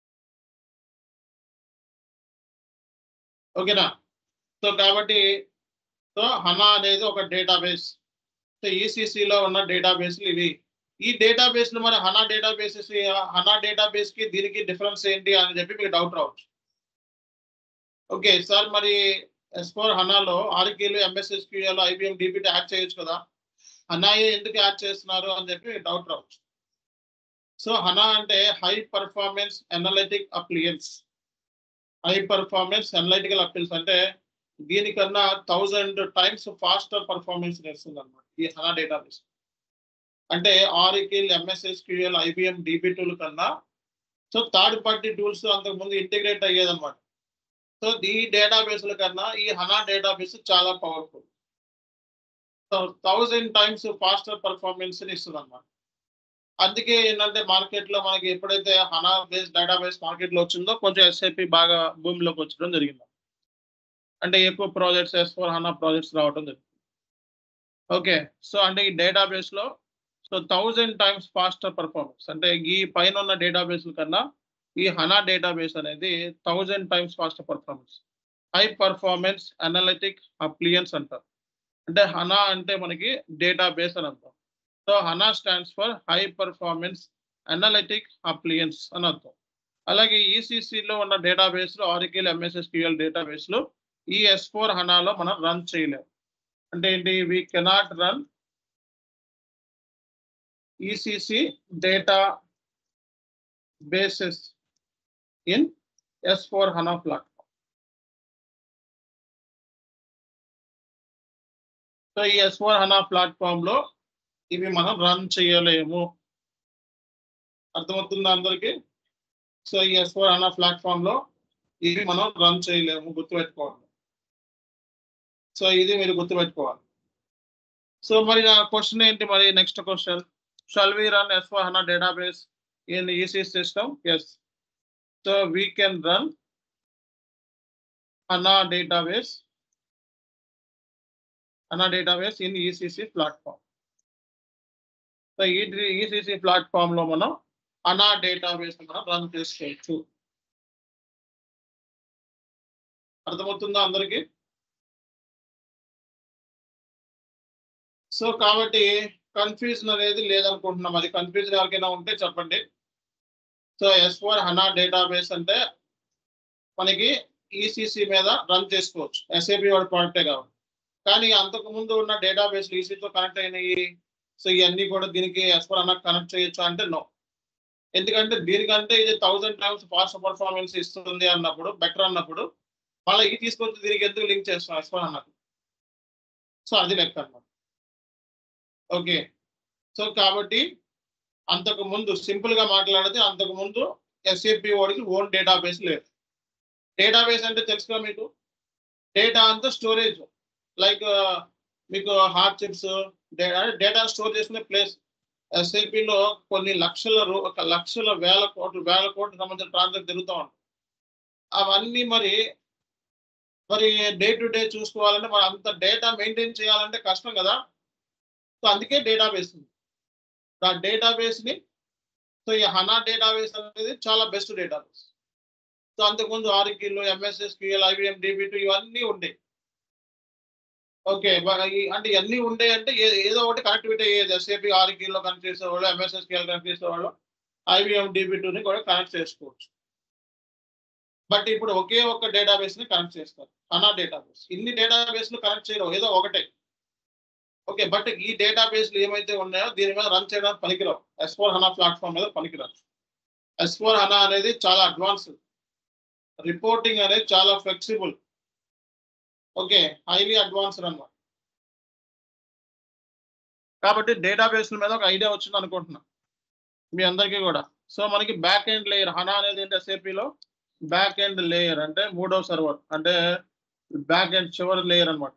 ఓకేనా సో కాబట్టి సో హనా అనేది ఒక డేటాబేస్ సో ఈసీసీలో ఉన్న డేటాబేస్లు ఇవి ఈ డేటాబేస్లు మరి హనా డేటాబేసెస్ హనా డేటాబేస్ కి దీనికి డిఫరెన్స్ ఏంటి అని చెప్పి మీకు డౌట్ రావచ్చు ఓకే సార్ మరి ఎస్ ఫోర్ హనాలో ఆర్కేలు ఎంఎస్ఎస్క్యూఎల్ ఐబిఎం డిబిటీ యాడ్ చేయొచ్చు కదా హనాయే ఎందుకు యాడ్ చేస్తున్నారు అని చెప్పి డౌట్ రావచ్చు సో హనా అంటే high performance analytic appliance high performance analytical appliance అంటే దీనికన్నా థౌజండ్ టైమ్స్ ఫాస్టర్ పర్ఫార్మెన్స్ ఇస్తుంది అనమాట ఈ హనా డేటాబేస్ అంటే Oracle MS SQL IBM DB tool కన్నా సో థర్డ్ పార్టీ టూల్స్ అంతకుముందు ఇంటిగ్రేట్ అయ్యేది అనమాట సో ఈ డేటాబేస్ల కన్నా ఈ హనా డేటాబేస్ చాలా powerful thousand times faster performance ఇస్తుంది అనమాట అందుకే ఏంటంటే మార్కెట్ లో మనకి ఎప్పుడైతే హనా బేస్ డేటాబేస్ మార్కెట్ లో వచ్చిందో కొంచెం ఎస్ఐపి బాగా భూమిలోకి వచ్చడం జరిగింది అంటే ఎక్కువ projects S four HANA projects రావడం జరిగింది ఓకే సో అంటే ఈ డేటాబేస్ లో so thousand times faster performance అంటే ఈ పైన ఉన్న డేటాబేస్ కన్నా ఈ హనా డేటాబేస్ అనేది thousand times faster performance high performance analytic appliance అంటారు అంటే హనా అంటే మనకి డేటాబేస్ అని అర్థం so HANA stands for high performance analytic appliance అని అర్థం అలాగే ఈసీసీలో ఉన్న డేటాబేస్లో ఆరికిల్ ఎంఎస్ఎస్క్యూఎల్ డేటాబేస్లో ఈ ఎస్ ఫోర్ హనాలో మనం రన్ చేయలేము అంటే ఏంటి we cannot run ECC databases in S four HANA platform so ఈ ఎస్ ఫోర్ హనా ప్లాట్ఫామ్ లో ఇవి మనం రన్ చేయలేము అర్థమవుతుందా అందరికి సో ఈ ఎస్ ఫోర్ హనా ప్లాట్ఫామ్ లో ఇవి మనం రన్ చేయలేము గుర్తుపెట్టుకోవాలి సో ఇది మీరు గుర్తుపెట్టుకోవాలి సో మరి నా క్వశ్చన్ ఏంటి మరి next question shall we run S four HANA database in EC system yes so we can run HANA database HANA database in ECC platform. So ఈ ఈసీసీ ప్లాట్ఫామ్ లో మనం అనా డేటాబేస్ మనం రన్ చేసుకోవచ్చు అర్థమవుతుందా అందరికి సో కాబట్టి కన్ఫ్యూజన్ అనేది లేదనుకుంటున్నాం అది కన్ఫ్యూజన్ ఎవరికైనా ఉంటే చెప్పండి so S four HANA database అంటే మనకి ఈసీసీ మీద రన్ చేసుకోవచ్చు ఎస్ఏపి వాడి ప్రోడక్టే కాబట్టి కానీ అంతకు ముందు ఉన్న డేటాబేస్ ఈసీతో కనెక్ట్ అయినాయి సో ఇవన్నీ కూడా దీనికి ఎస్పర్ అన్న కనెక్ట్ చేయొచ్చు అంటే నో ఎందుకంటే దీనికంటే ఇది థౌసండ్ టైమ్స్ ఫాస్ట్ పర్ఫార్మెన్స్ ఇస్తుంది అన్నప్పుడు బెటర్ అన్నప్పుడు మళ్ళీ ఇది తీసుకొచ్చి దీనికి ఎందుకు లింక్ చేస్తాం ఎస్పర్ అన్నది సో అది లెక్క అన్నమాట ఓకే సో కాబట్టి అంతకు ముందు సింపుల్ గా మాట్లాడితే అంతకు ముందు ఎస్ఏపి వాడికి ఓన్ డేటాబేస్ లేదు డేటాబేస్ అంటే తెలుసుగా మీకు డేటా అంతా స్టోరేజ్ లైక్ మీకు హార్డ్ చిప్స్ డేటా స్టోర్ చేసుకునే ప్లేస్ ఎస్ఐపిలో కొన్ని లక్షల రూ- ఒక లక్షల వేల కోట్లు వేల కోట్ల సంబంధించిన ట్రాన్సాక్షన్ జరుగుతూ ఉంటాయి అవన్నీ మరి మరి డే టు డే చూసుకోవాలంటే మరి అంత డేటా మెయింటైన్ చేయాలంటే కష్టం కదా సో అందుకే డేటాబేస్ ఉంది ఆ డేటాబేస్ ని సో ఈ హనా డేటాబేస్ అనేది చాలా బెస్ట్ డేటాబేస్ సో అంతకుముందు Oracle MS SQL IBM DB two ఇవన్నీ ఉండేవి ఓకే బ- ఈ- అంటే ఇవన్నీ ఉండే అంటే ఏ- ఏదో ఒకటి కనెక్టివిటీ అయ్యేది ఎస్ఏపి ఆర్కిలో కనెక్ట్ చేసేవాళ్ళు ఎంఎస్ఎస్ క్యూఎల్ కనెక్ట్ చేసేవాళ్ళు ఐబిఎం డిబిటుని కూడా కనెక్ట్ చేసుకోవచ్చు బట్ ఇప్పుడు ఒకే ఒక్క డేటాబేస్ ని కనెక్ట్ చేస్తారు హనా డేటాబేస్ ఇన్ని డేటాబేస్ ను కనెక్ట్ చేయడం ఏదో ఒకటే ఓకే బట్ ఈ డేటాబేస్లు ఏమైతే ఉన్నాయో దీని మీద రన్ చేయడానికి పనికిరావు ఎస్ ఫోర్ హనా ప్లాట్ఫామ్ మీద పనికిరావు ఎస్ ఫోర్ హనా అనేది చాలా అడ్వాన్స్డ్ రిపోర్టింగ్ అనేది చాలా ఫ్లెక్సిబుల్ ఓకే హైలీ అడ్వాన్స్డ్ అన్నమాట కాబట్టి డేటాబేస్ మీద ఒక ఐడియా వచ్చింది అనుకుంటున్నా మీ అందరికీ కూడా సో మనకి బ్యాక్ ఎండ్ లేయర్ హనా అనేది ఏంటి ఎస్ఏపిలో బ్యాక్ ఎండ్ లేయర్ అంటే మూడో సర్వర్ అంటే బ్యాక్ ఎండ్ చివరి లేయర్ అన్నమాట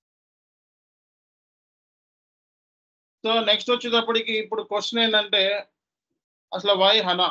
సో నెక్స్ట్ వచ్చేటప్పటికి ఇప్పుడు క్వశ్చన్ ఏంటంటే అసలు వై హనా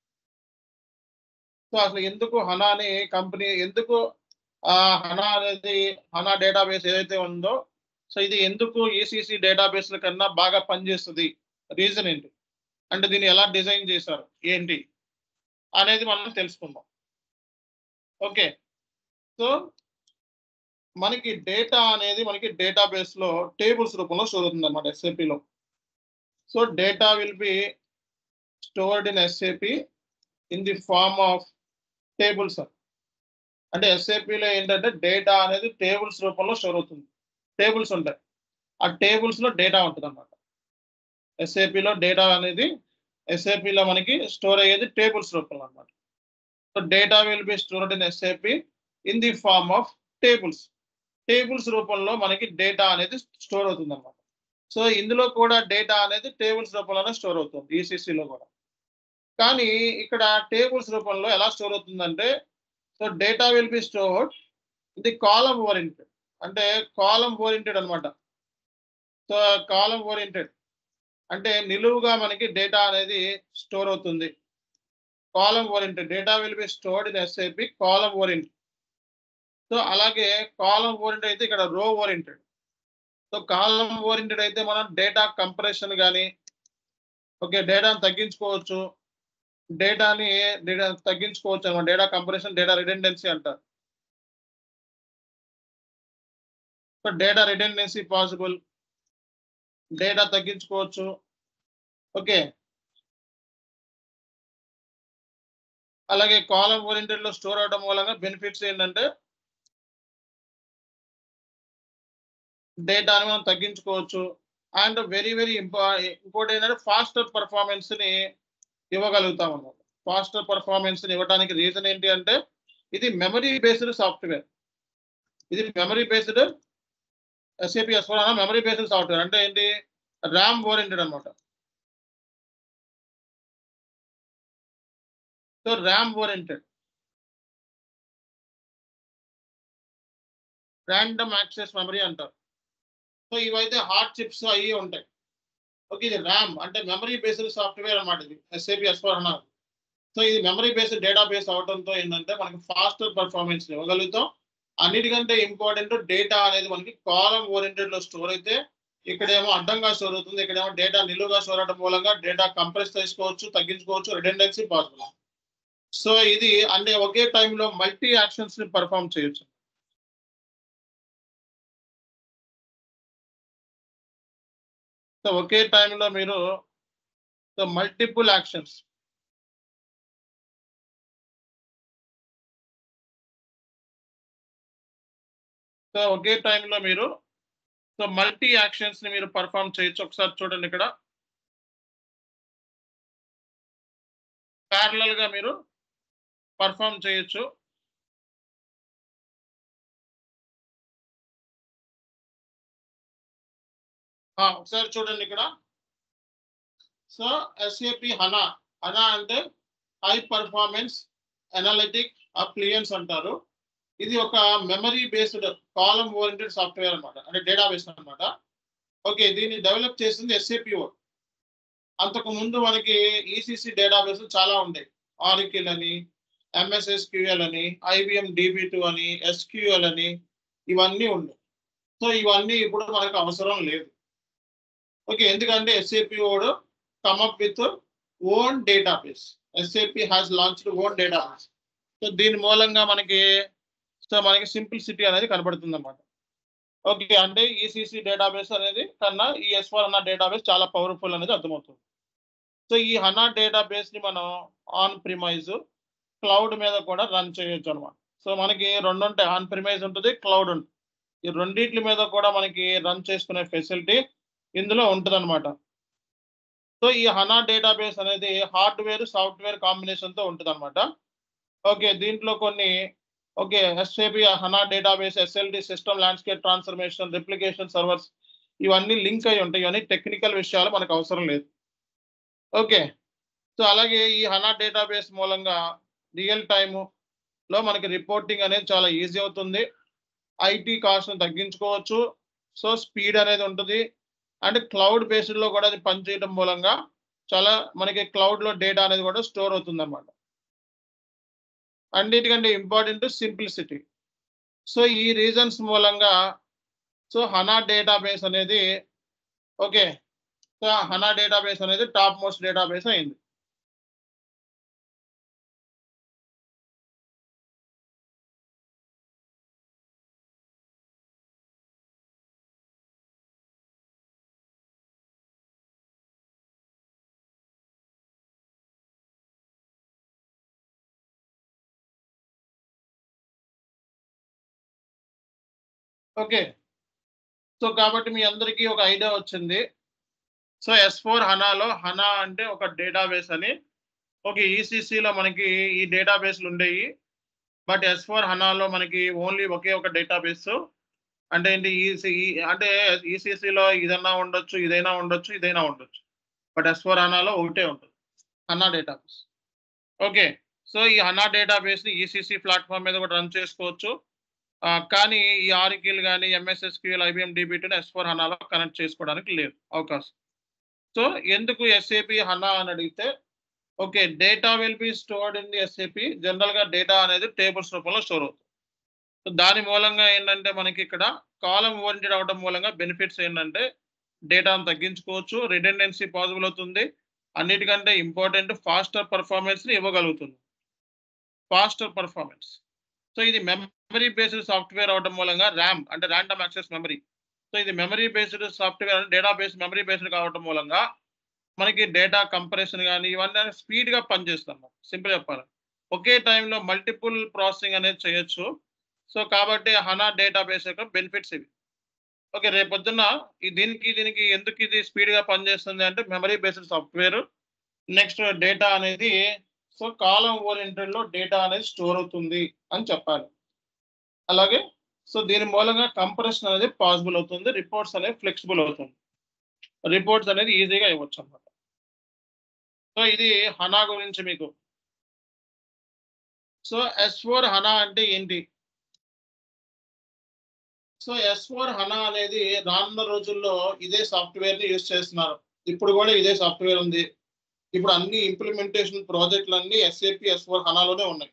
సో అసలు ఎందుకు హనా అని కంపెనీ ఎందుకు ఆ హనా అనేది హనా డేటాబేస్ ఏదైతే ఉందో సో ఇది ఎందుకు ఈసీసీ డేటాబేస్ల కన్నా బాగా పనిచేస్తుంది రీజన్ ఏంటి అంటే దీన్ని ఎలా డిజైన్ చేశారు ఏంటి అనేది మనం తెలుసుకుందాం ఓకే సో మనకి డేటా అనేది మనకి డేటాబేస్ లో టేబుల్స్ రూపంలో స్టోర్ అవుతుంది అనమాట ఎస్ఏపిలో so data will be stored in SAP in the form of tables అంటే ఎస్ఏపిలో ఏంటంటే డేటా అనేది టేబుల్స్ రూపంలో స్టోర్ అవుతుంది టేబుల్స్ ఉంటాయి ఆ టేబుల్స్ లో డేటా ఉంటుంది అనమాట ఎస్ఏపిలో డేటా అనేది ఎస్ఏపిలో మనకి స్టోర్ అయ్యేది టేబుల్స్ రూపంలో అనమాట so data will be stored in SAP in the form of tables tables రూపంలో మనకి డేటా అనేది స్టోర్ అవుతుంది అనమాట సో ఇందులో కూడా డేటా అనేది టేబుల్స్ రూపంలోనే స్టోర్ అవుతుంది ఈసీసీలో కూడా కానీ ఇక్కడ టేబుల్స్ రూపంలో ఎలా స్టోర్ అవుతుందంటే so data will be stored ఇది కాలం ఓరియంటెడ్ అంటే కాలం ఓరియంటెడ్ అనమాట సో కాలం ఓరియంటెడ్ అంటే నిలువుగా మనకి డేటా అనేది స్టోర్ అవుతుంది column oriented data will be stored in SAP column oriented so అలాగే కాలం ఓరియంటెడ్ అయితే ఇక్కడ రో ఓరియంటెడ్ సో కాలం ఓరియంటెడ్ అయితే మనం డేటా కంప్రెషన్ కానీ ఓకే డేటాను తగ్గించుకోవచ్చు డేటాని డేటా తగ్గించుకోవచ్చు అనమాట డేటా కంప్రెషన్ డేటా రిడెండెన్సీ అంటారు so data redundancy possible data తగ్గించుకోవచ్చు ఓకే అలాగే కాలం ఓరియంటెడ్ లో స్టోర్ అవడం మూలంగా బెనిఫిట్స్ ఏంటంటే డేటాని మనం తగ్గించుకోవచ్చు అండ్ వెరీ వెరీ ఇంపా ఇంకోటి ఏంటంటే ఫాస్టర్ పర్ఫార్మెన్స్ ని ఇవ్వగలుగుతాం అన్నమాట ఫాస్టర్ పర్ఫార్మెన్స్ ని ఇవ్వడానికి రీజన్ ఏంటి అంటే ఇది మెమరీ బేస్డ్ సాఫ్ట్వేర్ ఇది memory based SAP S memory based software అంటే ఏంటి ర్యామ్ ఓరియంటెడ్ అనమాట so RAM oriented random access memory అంటారు సో ఇవైతే హార్డ్ చిప్స్ అవి ఉంటాయి ఓకే ఇది ర్యామ్ అంటే మెమరీ బేస్డ్ సాఫ్ట్వేర్ అనమాట ఇది ఎస్ఏపి ఎస్ ఫోర్ అన్నారు సో ఇది మెమరీ బేస్డ్ డేటా బేస్ అవడంతో ఏంటంటే మనకి ఫాస్టర్ పర్ఫార్మెన్స్ ఇవ్వగలుగుతాం అన్నిటికంటే ఇంపార్టెంట్ డేటా అనేది మనకి కాలం ఓరియంటెడ్ లో స్టోర్ అయితే ఇక్కడేమో అడ్డంగా స్టోర్ అవుతుంది ఇక్కడేమో డేటా నిలువుగా స్టోర్ అవడం మూలంగా డేటా కంప్రెస్ చేసుకోవచ్చు తగ్గించుకోవచ్చు రిడెండెన్సీ పాసిబుల్ సో ఇది అంటే ఒకే టైంలో మల్టీ యాక్షన్స్ ని పర్ఫామ్ చేయొచ్చు సో ఒకే టైంలో మీరు సో మల్టిపుల్ యాక్షన్స్ సో ఒకే టైంలో మీరు సో మల్టీ యాక్షన్స్ ని మీరు పర్ఫామ్ చేయొచ్చు ఒకసారి చూడండి ఇక్కడ ప్యారలల్ గా మీరు పర్ఫామ్ చేయొచ్చు ఆ, ఒకసారి చూడండి ఇక్కడ సో ఎస్ఏపి హనా హనా అంటే హై పర్ఫార్మెన్స్ అనలిటిక్ అప్లియన్స్ అంటారు ఇది ఒక memory based column oriented software అన్నమాట అంటే డేటా బేస్ అన్నమాట ఓకే దీన్ని డెవలప్ చేసింది ఎస్ఏపిఓ అంతకు ముందు మనకి ఈసీసీ డేటాబేస్ చాలా ఉండేవి ఆరికిల్ అని ఎంఎస్ఎస్క్యూఎల్ అని ఐబిఎం డిబి టూ అని ఎస్క్యూఎల్ అని ఇవన్నీ ఉన్నాయి సో ఇవన్నీ ఇప్పుడు మనకు అవసరం లేదు ఓకే ఎందుకంటే SAP would come up with own database SAP has launched own database so దీని మూలంగా మనకి సో మనకి సింప్లిసిటీ అనేది కనబడుతుంది అనమాట ఓకే అంటే ఈసీసీ డేటాబేస్ అనేది కన్నా ఈ ఎస్ ఫోర్ అన్న డేటాబేస్ చాలా పవర్ఫుల్ అనేది అర్థమవుతుంది సో ఈ హనా డేటాబేస్ ని మనం ఆన్ ప్రిమైజ్ క్లౌడ్ మీద కూడా రన్ చేయొచ్చు అనమాట సో మనకి రెండు ఉంటాయి ఆన్ ప్రిమైజ్ ఉంటుంది క్లౌడ్ ఉంటుంది ఈ రెండింటి మీద కూడా మనకి రన్ చేసుకునే ఫెసిలిటీ ఇందులో ఉంటుంది అనమాట సో ఈ హనా డేటాబేస్ అనేది హార్డ్వేర్ సాఫ్ట్వేర్ కాంబినేషన్ తో ఉంటుంది అనమాట ఓకే దీంట్లో కొన్ని okay SAP HANA database SLD system landscape transformation replication servers ఇవన్నీ లింక్ అయి ఉంటాయి ఇవన్నీ టెక్నికల్ విషయాలు మనకు అవసరం లేదు ఓకే సో అలాగే ఈ హనా డేటాబేస్ మూలంగా రియల్ టైము లో మనకి రిపోర్టింగ్ అనేది చాలా ఈజీ అవుతుంది ఐటీ కాస్ట్ను తగ్గించుకోవచ్చు సో స్పీడ్ అనేది ఉంటుంది అండ్ క్లౌడ్ బేస్డ్ లో కూడా అది పనిచేయడం మూలంగా చాలా మనకి క్లౌడ్ లో డేటా అనేది కూడా స్టోర్ అవుతుంది అనమాట అన్నిటికంటే ఇంపార్టెంట్ సింప్లిసిటీ సో ఈ రీజన్స్ మూలంగా సో హనా డేటాబేస్ అనేది ఓకే సో హనా డేటాబేస్ అనేది టాప్ మోస్ట్ డేటాబేస్ అయింది ఓకే సో కాబట్టి మీ అందరికీ ఒక ఐడియా వచ్చింది సో ఎస్ ఫోర్ హనాలో హనా అంటే ఒక డేటాబేస్ అని ఓకే ఈసీసీలో మనకి ఈ డేటాబేస్లు ఉండేవి బట్ ఎస్ ఫోర్ హనాలో మనకి ఓన్లీ ఒకే ఒక డేటాబేస్ అంటే ఏంటి ఈసీ అంటే ఈసీసీలో ఇదన్నా ఉండొచ్చు ఇదైనా ఉండొచ్చు ఇదైనా ఉండొచ్చు బట్ ఎస్ ఫోర్ హనాలో ఒకటే ఉంటుంది హనా డేటాబేస్ ఓకే సో ఈ హనా డేటాబేస్ని ఈసీసీ ప్లాట్ఫామ్ మీద కూడా రన్ చేసుకోవచ్చు ఆ, కానీ ఈ ఆర్కిల్ కానీ ఎంఎస్ఎస్క్యూఎల్ ఐబిఎం డిబిటీని ఎస్ ఫోర్ హనాలో కనెక్ట్ చేసుకోవడానికి లేదు అవకాశం సో ఎందుకు ఎస్ఏపి హనా అని అడిగితే okay data will be stored in the SAP general గా డేటా అనేది టేబుల్స్ రూపంలో స్టోర్ అవుతుంది సో దాని మూలంగా ఏంటంటే మనకి ఇక్కడ కాలం ఓరియంటెడ్ అవడం మూలంగా బెనిఫిట్స్ ఏంటంటే డేటాను తగ్గించుకోవచ్చు రిడెండెన్సీ పాసిబుల్ అవుతుంది అన్నిటికంటే ఇంపార్టెంట్ ఫాస్టర్ పర్ఫార్మెన్స్ ని ఇవ్వగలుగుతుంది ఫాస్టర్ పర్ఫార్మెన్స్ సో ఇది మెమరీ బేస్డ్ సాఫ్ట్వేర్ అవడం మూలంగా ర్యామ్ అంటే ర్యాండమ్ యాక్సెస్ మెమరీ సో ఇది మెమరీ బేస్డ్ సాఫ్ట్వేర్ అంటే డేటా బేస్డ్ మెమరీ బేస్డ్ కావడం మూలంగా మనకి డేటా కంప్రెషన్ కానీ ఇవన్నీ స్పీడ్ గా పనిచేస్తాం సింపుల్ చెప్పాలి ఒకే టైంలో మల్టిపుల్ ప్రాసెసింగ్ అనేది చేయొచ్చు సో కాబట్టి హనా డేటా బేస్ యొక్క బెనిఫిట్స్ ఇవి ఓకే రేపు పొద్దున్న ఈ దీనికి దీనికి ఎందుకు ఇది స్పీడ్ గా పనిచేస్తుంది అంటే memory based software next data అనేది సో కాలం ఓరియంటెడ్ లో డేటా అనేది స్టోర్ అవుతుంది అని చెప్పాలి అలాగే సో దీని మూలంగా కంప్రెషన్ అనేది పాసిబుల్ అవుతుంది రిపోర్ట్స్ అనేది ఫ్లెక్సిబుల్ అవుతుంది రిపోర్ట్స్ అనేది ఈజీగా ఇవ్వచ్చు అన్నమాట సో ఇది హనా గురించి మీకు సో ఎస్ ఫోర్ హనా అంటే ఏంటి సో ఎస్ ఫోర్ హనా అనేది రానున్న రోజుల్లో ఇదే సాఫ్ట్వేర్ ని యూజ్ చేస్తున్నారు ఇప్పుడు కూడా ఇదే సాఫ్ట్వేర్ ఉంది ఇప్పుడు అన్ని ఇంప్లిమెంటేషన్ ప్రాజెక్టులు అన్ని ఎస్ఏపి ఎస్ ఫోర్ హనాలోనే ఉన్నాయి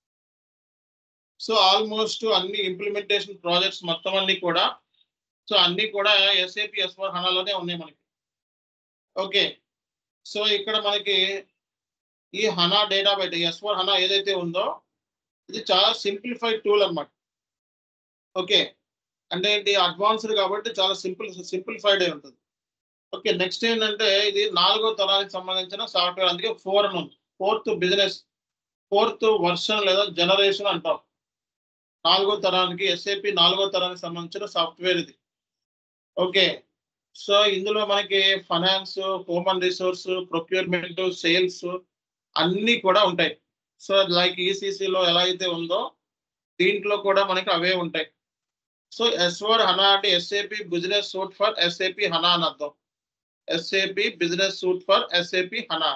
సో ఆల్మోస్ట్ అన్ని ఇంప్లిమెంటేషన్ ప్రాజెక్ట్స్ మొత్తం అన్ని కూడా సో అన్ని కూడా ఎస్ఏపి ఎస్ ఫోర్ హనాలోనే ఉన్నాయి మనకి ఓకే సో ఇక్కడ మనకి ఈ హనా డేటా బయట ఎస్ ఫోర్ హనా ఏదైతే ఉందో ఇది చాలా సింప్లిఫైడ్ టూల్ అన్నమాట ఓకే అంటే ఏంటి అడ్వాన్స్డ్ కాబట్టి చాలా సింపుల్ సింప్లిఫైడ్ అయి ఉంటుంది ఓకే నెక్స్ట్ ఏంటంటే ఇది నాలుగో తరానికి సంబంధించిన సాఫ్ట్వేర్ అందుకే ఫోర్ అని ఉంది ఫోర్త్ బిజినెస్ ఫోర్త్ వర్షన్ లేదా జనరేషన్ అంటాం నాలుగో తరానికి ఎస్ఏపి నాలుగో తరానికి సంబంధించిన సాఫ్ట్వేర్ ఇది ఓకే సో ఇందులో మనకి finance human resource procurement sales అన్నీ కూడా ఉంటాయి సో లైక్ ఈసీసీలో ఎలా అయితే ఉందో దీంట్లో కూడా మనకి అవే ఉంటాయి సో ఎస్ ఫోర్ హనా అంటే SAP business suite for SAP HANA అని అర్థం SAP business suite for SAP HANA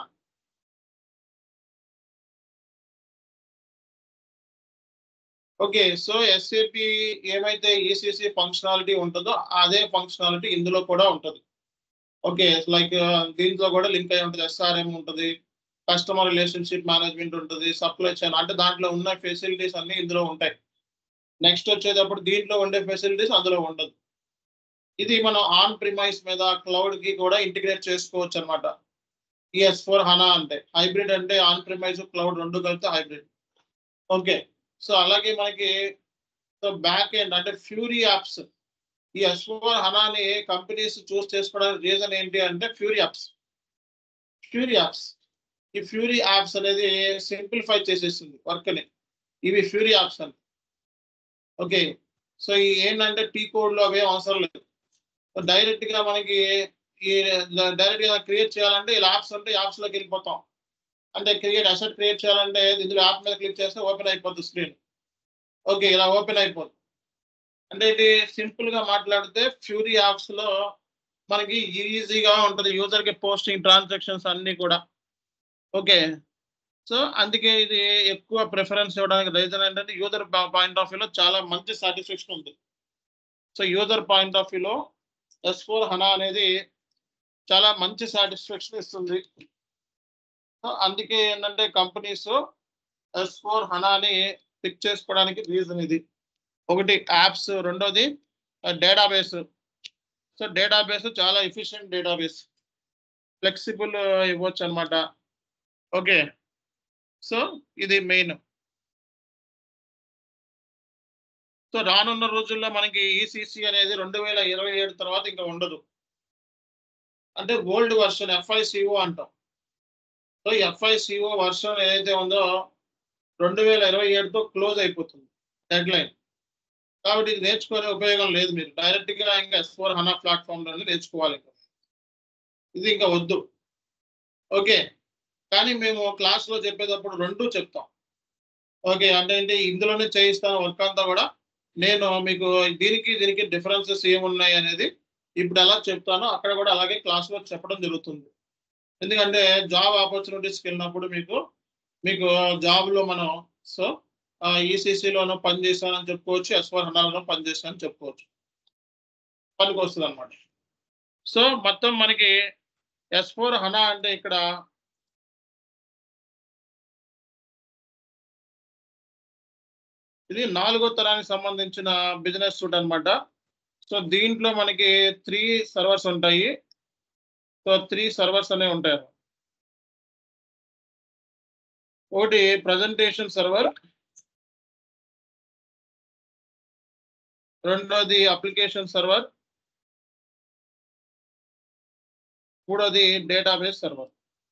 okay so SAP ఏమైతే ఈసీసీ ఫంక్షనాలిటీ ఉంటుందో అదే ఫంక్షనాలిటీ ఇందులో కూడా ఉంటుంది ఓకే లైక్ దీంట్లో కూడా లింక్ అయి ఉంటుంది ఎస్ఆర్ఎం ఉంటుంది కస్టమర్ రిలేషన్షిప్ మేనేజ్మెంట్ ఉంటుంది సప్లై చైన్ అంటే దాంట్లో ఉన్న ఫెసిలిటీస్ అన్ని ఇందులో ఉంటాయి నెక్స్ట్ వచ్చేటప్పుడు దీంట్లో ఉండే ఫెసిలిటీస్ అందులో ఉండదు ఇది మనం ఆన్ ప్రిమైస్ మీద క్లౌడ్ కి కూడా ఇంటిగ్రేట్ చేసుకోవచ్చు అనమాట ఈఎస్ ఫోర్ హనా అంటే హైబ్రిడ్ అంటే ఆన్ ప్రిమైస్ క్లౌడ్ రెండు కలిపితే హైబ్రిడ్ ఓకే సో అలాగే మనకి సో బ్యాక్ ఎండ్ అంటే ఫ్యూరీ యాప్స్ ఈ ఎస్ ఫోర్ హనాని కంపెనీస్ చూస్ చేసుకోవడానికి రీజన్ ఏంటి అంటే ఫ్యూరీ యాప్స్ ఫ్యూరీ యాప్స్ ఈ ఫ్యూరీ యాప్స్ అనేది సింప్లిఫై చేసేస్తుంది వర్క్ ని ఇవి ఫ్యూరీ యాప్స్ అని ఓకే సో ఈ ఏంటంటే టీ కోడ్ లో అవేం అవసరం లేదు డైరెక్ట్ గా మనకి ఈ డైరెక్ట్ గా క్రియేట్ చేయాలంటే ఇలా యాప్స్ అంటే యాప్స్ లోకి వెళ్ళిపోతాం అంటే క్రియేట్ అసెట్ క్రియేట్ చేయాలంటే ఇందులో యాప్ మీద క్లిక్ చేస్తే ఓపెన్ అయిపోతుంది స్క్రీన్ ఓకే ఇలా ఓపెన్ అయిపోతుంది అంటే ఇది సింపుల్ గా మాట్లాడితే ఫ్యూరీ యాప్స్ లో మనకి ఈజీగా ఉంటుంది యూజర్ కి పోస్టింగ్ ట్రాన్సాక్షన్స్ అన్ని కూడా ఓకే సో అందుకే ఇది ఎక్కువ ప్రిఫరెన్స్ ఇవ్వడానికి రీజన్ ఏంటంటే యూజర్ పాయింట్ ఆఫ్ వ్యూలో చాలా మంచి సాటిస్ఫాక్షన్ ఉంది సో యూజర్ పాయింట్ ఆఫ్ వ్యూలో ఎస్ ఫోర్ హనా అనేది చాలా మంచి సాటిస్ఫాక్షన్ ఇస్తుంది సో అందుకే ఏంటంటే కంపెనీస్ ఎస్ ఫోర్ హనాని పిక్ చేసుకోవడానికి రీజన్ ఇది ఒకటి యాప్స్ రెండోది డేటాబేస్ సో డేటాబేస్ చాలా ఎఫిషియెంట్ డేటాబేస్ ఫ్లెక్సిబుల్ ఇవ్వచ్చు అనమాట ఓకే సో ఇది మెయిన్ సో రానున్న రోజుల్లో మనకి ఈసీసీ అనేది రెండు వేల ఇరవై ఏడు తర్వాత ఇంకా ఉండదు అంటే ఓల్డ్ వర్షన్ ఎఫ్ఐసిఓ అంటాం సో ఎఫ్ఐసిఓ వర్షన్ ఏదైతే ఉందో రెండు వేల ఇరవై ఏడుతో క్లోజ్ అయిపోతుంది డెడ్ లైన్ కాబట్టి ఇది నేర్చుకునే ఉపయోగం లేదు మీరు డైరెక్ట్ గా ఇంకా ఎస్ ఫోర్ హనా ప్లాట్ఫామ్ లోనే నేర్చుకోవాలి ఇంకా ఇది ఇంకా వద్దు ఓకే కానీ మేము క్లాస్ లో చెప్పేటప్పుడు రెండు చెప్తాం ఓకే అంటే ఏంటి ఇందులోనే చేయిస్తాను వర్క్ అంతా కూడా నేను మీకు దీనికి దీనికి డిఫరెన్సెస్ ఏమున్నాయి అనేది ఇప్పుడు ఎలా చెప్తానో అక్కడ కూడా అలాగే క్లాస్ లో చెప్పడం జరుగుతుంది ఎందుకంటే జాబ్ ఆపర్చునిటీస్కి వెళ్ళినప్పుడు మీకు మీకు జాబ్ లో మనం సో ఈసీసీలోనూ పనిచేశానని చెప్పుకోవచ్చు ఎస్ ఫోర్ హండ్రెడ్లోనూ పనిచేశానని చెప్పుకోవచ్చు పనికి వస్తుంది అనమాట సో మొత్తం మనకి ఎస్ ఫోర్ హనా అంటే ఇక్కడ ఇది నాలుగో తరానికి సంబంధించిన బిజినెస్ సూట్ అన్నమాట సో దీంట్లో మనకి త్రీ సర్వర్స్ ఉంటాయి సో త్రీ సర్వర్స్ అనేవి ఉంటాయి ఒకటి ప్రజెంటేషన్ సర్వర్ రెండోది అప్లికేషన్ సర్వర్ మూడోది డేటాబేస్ సర్వర్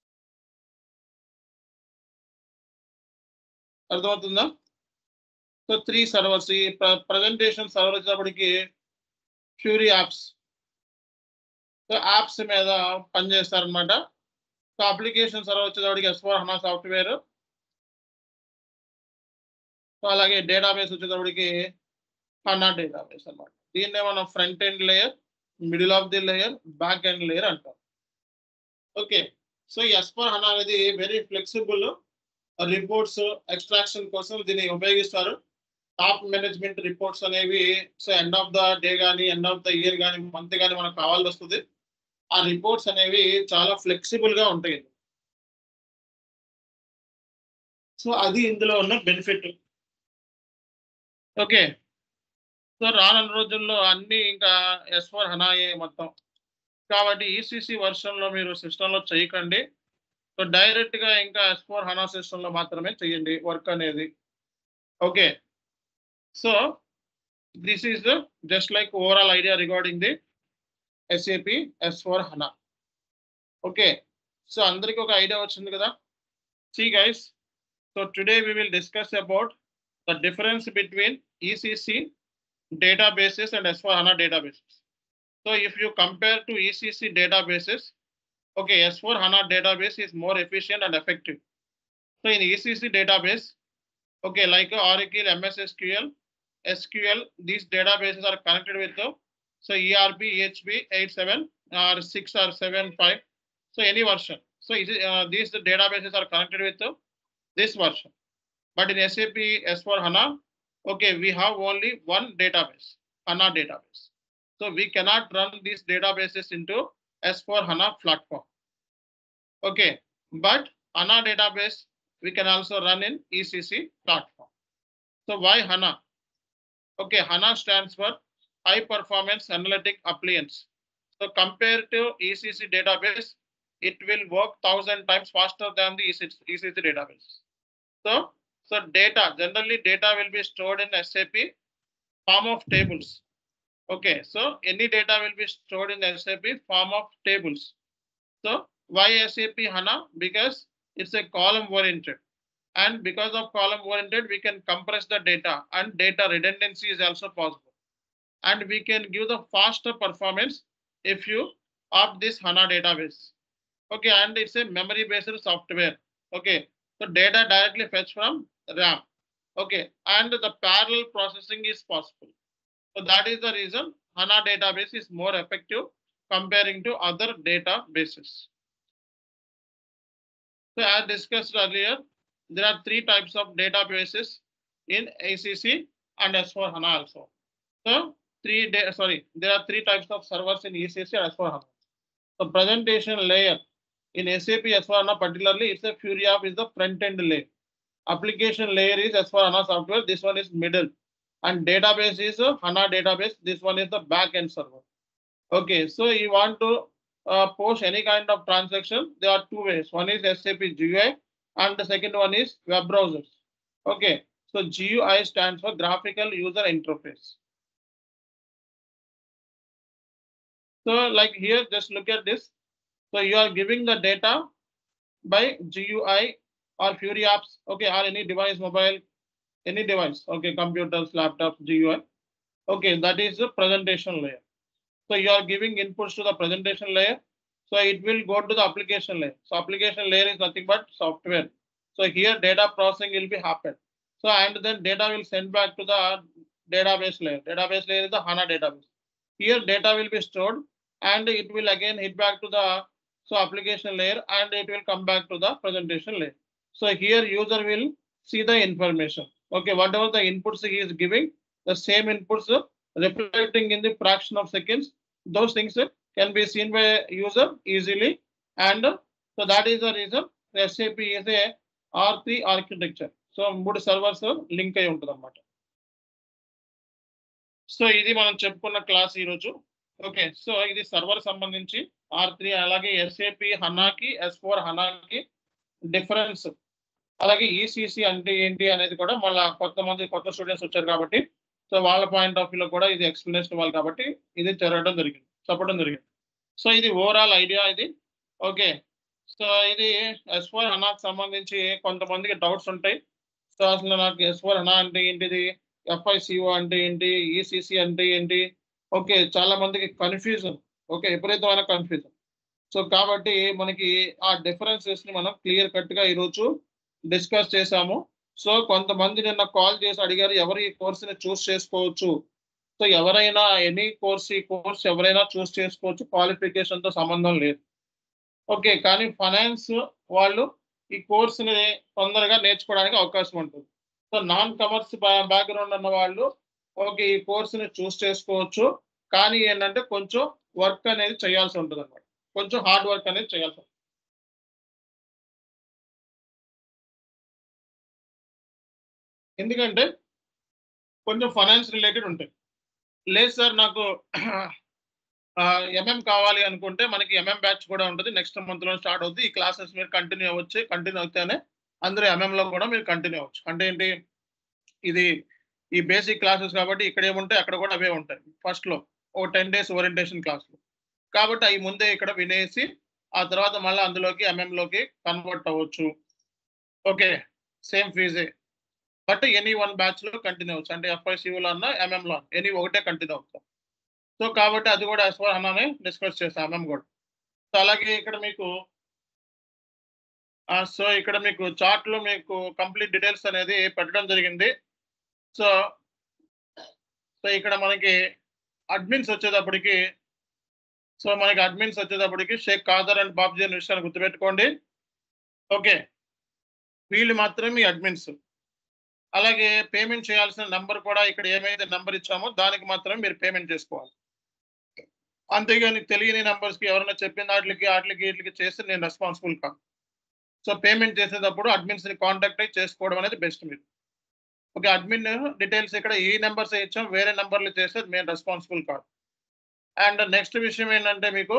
అర్థమవుతుందా సో త్రీ సర్వర్స్ ఈ ప్రజెంటేషన్ సర్వర్ వచ్చేటప్పటికి ఫ్యూరీ యాప్స్ సో యాప్స్ మీద పనిచేస్తారనమాట సో అప్లికేషన్ సర్వర్ వచ్చేటప్పటికి S four HANA software so అలాగే డేటాబేస్ వచ్చేటప్పటికి హనా డేటాబేస్ అన్నమాట దీన్నే మనం front end layer middle of the layer back end layer అంటాం okay so S four HANA అనేది వెరీ ఫ్లెక్సిబుల్ రిపోర్ట్స్ ఎక్స్ట్రాక్షన్ కోసం దీన్ని ఉపయోగిస్తారు టాప్ మేనేజ్మెంట్ రిపోర్ట్స్ అనేవి so end of the day కానీ ఎండ్ ఆఫ్ ద ఇయర్ కానీ మంత్ కానీ మనకు కావాల్సి వస్తుంది ఆ రిపోర్ట్స్ అనేవి చాలా ఫ్లెక్సిబుల్ గా ఉంటాయి సో అది ఇందులో ఉన్న బెనిఫిట్ ఓకే సో రానున్న రోజుల్లో అన్ని ఇంకా ఎస్ ఫోర్ హనాయే మొత్తం కాబట్టి ఈసీసీ వర్షన్లో మీరు సిస్టంలో చేయకండి సో డైరెక్ట్ గా ఇంకా ఎస్ ఫోర్ హనా సిస్టంలో మాత్రమే చేయండి వర్క్ అనేది okay so this is just like overall idea regarding the SAP S four HANA okay so అందరికి ఒక ఐడియా వచ్చింది కదా see guys so today we will discuss about the difference between ECC databases and S4HANA databases. So if you compare to ECC databases, okay, S4HANA database is more efficient and effective. So in ECC database, okay, like Oracle, MS SQL, SQL, these databases are connected with the so ERP, EHB 87 or 6 or 7, 5, so any version. So is it, uh, these the databases are connected with the, this version. But in SAP S4HANA, okay, we have only one database, HANA database. So we cannot run these databases into S4 HANA platform. Okay, but HANA database we can also run in ECC platform. So why HANA? Okay, HANA stands for High Performance Analytic Appliance. So compared to ECC database, it will work thousand times faster than the ECC, ECC database. So so data, generally data will be stored in SAP form of tables. Okay, so any data will be stored in SAP form of tables. So why SAP HANA? Because it's a column oriented. And because of column oriented, we can compress the data and data redundancy is also possible. And we can give the faster performance if you opt this HANA database. Okay, and it's a memory based software. Okay, so data directly fetch from RAM. Okay, and the parallel processing is possible. So that is the reason HANA database is more effective comparing to other databases. So as discussed earlier, there are three types of databases in ACC and S4 HANA also. So three, da- sorry, there are three types of servers in ECC and S4 HANA. The presentation layer in SAP S4 HANA particularly, it's a Fury app is the front end layer. Application layer is S4 HANA software. This one is middle. And database is a HANA database. This one is the back end server. Okay, so you want to uh, post any kind of transaction. There are two ways. One is SAP GUI and the second one is web browsers. Okay, so GUI stands for graphical user interface. So like here, just look at this. So you are giving the data by GUI or Fury apps, okay, or any device, mobile, any device, okay, computers, laptops, GUI. Okay, that is the presentation layer. So you are giving inputs to the presentation layer. So it will go to the application layer. So application layer is nothing but software. So here data processing will be happen. So and then data will send back to the database layer. Database layer is the HANA database. Here data will be stored and it will again hit back to the so application layer and it will come back to the presentation layer. So here user will see the information. Okay, whatever the inputs he is giving, the same inputs uh, reflecting in the fraction of seconds, those things uh, can be seen by user easily. And uh, so that is the reason the SAP is a R3 architecture. So మూడు సర్వర్స్ లింక్ అయి ఉంటుంది అనమాట సో ఇది మనం చెప్పుకున్న క్లాస్ ఈరోజు ఓకే సో ఇది సర్వర్ సంబంధించి ఆర్ త్రీ అలాగే ఎస్ఏపి హనాకి ఎస్ ఫోర్ హనాకి డిఫరెన్స్ అలాగే ఈసీసీ అంటే ఏంటి అనేది కూడా మళ్ళీ కొంతమంది కొత్త స్టూడెంట్స్ వచ్చారు కాబట్టి సో వాళ్ళ పాయింట్ ఆఫ్ వ్యూలో కూడా ఇది ఎక్స్ప్లెనేషన్ ఇవ్వాలి కాబట్టి ఇది జరగడం జరిగింది చెప్పడం జరిగింది సో ఇది ఓవరాల్ ఐడియా ఇది ఓకే సో ఇది ఎస్ ఫోర్ హనాకి సంబంధించి కొంతమందికి డౌట్స్ ఉంటాయి సో అసలు నాకు ఎస్ ఫోర్ హనా అంటే ఏంటిది ఎఫ్ఐసిఓ అంటే ఏంటి ఈసీసీ అంటే ఏంటి ఓకే చాలా మందికి కన్ఫ్యూజన్ ఓకే విపరీతమైన కన్ఫ్యూజన్ సో కాబట్టి మనకి ఆ డిఫరెన్సెస్ ని మనం క్లియర్ కట్ గా ఈరోజు డిస్కస్ చేసాము సో కొంతమంది నిన్న కాల్ చేసి అడిగారు ఎవరు ఈ కోర్స్ ని చూస్ చేసుకోవచ్చు సో ఎవరైనా ఎనీ కోర్స్ ఈ కోర్స్ ఎవరైనా చూస్ చేసుకోవచ్చు క్వాలిఫికేషన్ తో సంబంధం లేదు ఓకే కానీ ఫైనాన్స్ వాళ్ళు ఈ కోర్సుని తొందరగా నేర్చుకోవడానికి అవకాశం ఉంటుంది సో నాన్ కమర్స్ బ్యాక్గ్రౌండ్ ఉన్న వాళ్ళు ఓకే ఈ కోర్సుని చూస్ చేసుకోవచ్చు కానీ ఏంటంటే కొంచెం వర్క్ అనేది చేయాల్సి ఉంటుంది అనమాట కొంచెం హార్డ్ వర్క్ అనేది చేయాల్సి ఉంటుంది ఎందుకంటే కొంచెం ఫైనాన్స్ రిలేటెడ్ ఉంటాయి లేదు సార్ నాకు ఎంఎం కావాలి అనుకుంటే మనకి ఎంఎం బ్యాచ్ కూడా ఉంటుంది నెక్స్ట్ మంత్ లో స్టార్ట్ అవుతుంది ఈ క్లాసెస్ మీరు కంటిన్యూ అవ్వచ్చు కంటిన్యూ అవుతేనే అందరూ ఎంఎం లో కూడా మీరు కంటిన్యూ అవ్వచ్చు అంటే ఏంటి ఇది ఈ బేసిక్ క్లాసెస్ కాబట్టి ఇక్కడ ఏముంటాయి అక్కడ కూడా అవే ఉంటాయి ఫస్ట్ లో ఓ టెన్ డేస్ ఓరియంటేషన్ క్లాసులు కాబట్టి అవి ముందే ఇక్కడ వినేసి ఆ తర్వాత మళ్ళీ అందులోకి ఎంఎం లోకి కన్వర్ట్ అవ్వచ్చు ఓకే సేమ్ ఫీజే బట్ ఎనీ వన్ బ్యాచ్ లో కంటిన్యూ అవ్వచ్చు అంటే ఎఫ్ఐసిఓలో అన్న ఎంఎం లో ఎనీ ఒకటే కంటిన్యూ అవుతాం సో కాబట్టి అది కూడా ఎస్ ఫోర్ అన్నానే డిస్కస్ చేస్తాం ఎంఎం కూడా సో అలాగే ఇక్కడ మీకు సో ఇక్కడ మీకు చార్ట్ లో మీకు కంప్లీట్ డీటెయిల్స్ అనేది పెట్టడం జరిగింది సో సో ఇక్కడ మనకి అడ్మిన్స్ వచ్చేటప్పటికి సో మనకి అడ్మిన్స్ వచ్చేటప్పటికి షేక్ ఖాదర్ అండ్ బాబ్జీ అనే విషయాన్ని గుర్తుపెట్టుకోండి ఓకే వీళ్ళు మాత్రమే మీ అడ్మిన్స్ అలాగే పేమెంట్ చేయాల్సిన నంబర్ కూడా ఇక్కడ ఏమైతే నంబర్ ఇచ్చామో దానికి మాత్రమే మీరు పేమెంట్ చేసుకోవాలి అంతేగాని తెలియని నంబర్స్కి ఎవరైనా చెప్పిన వాటికి వాటికి వీటికి చేస్తే నేను రెస్పాన్సిబుల్ కాదు సో పేమెంట్ చేసేటప్పుడు అడ్మిన్స్ని కాంటాక్ట్ అయ్యి చేసుకోవడం అనేది బెస్ట్ మీరు ఓకే అడ్మిన్ డీటెయిల్స్ ఇక్కడ ఈ నెంబర్స్ ఇచ్చాం వేరే నెంబర్లు చేస్తే మేము రెస్పాన్సిబుల్ కాదు అండ్ నెక్స్ట్ విషయం ఏంటంటే మీకు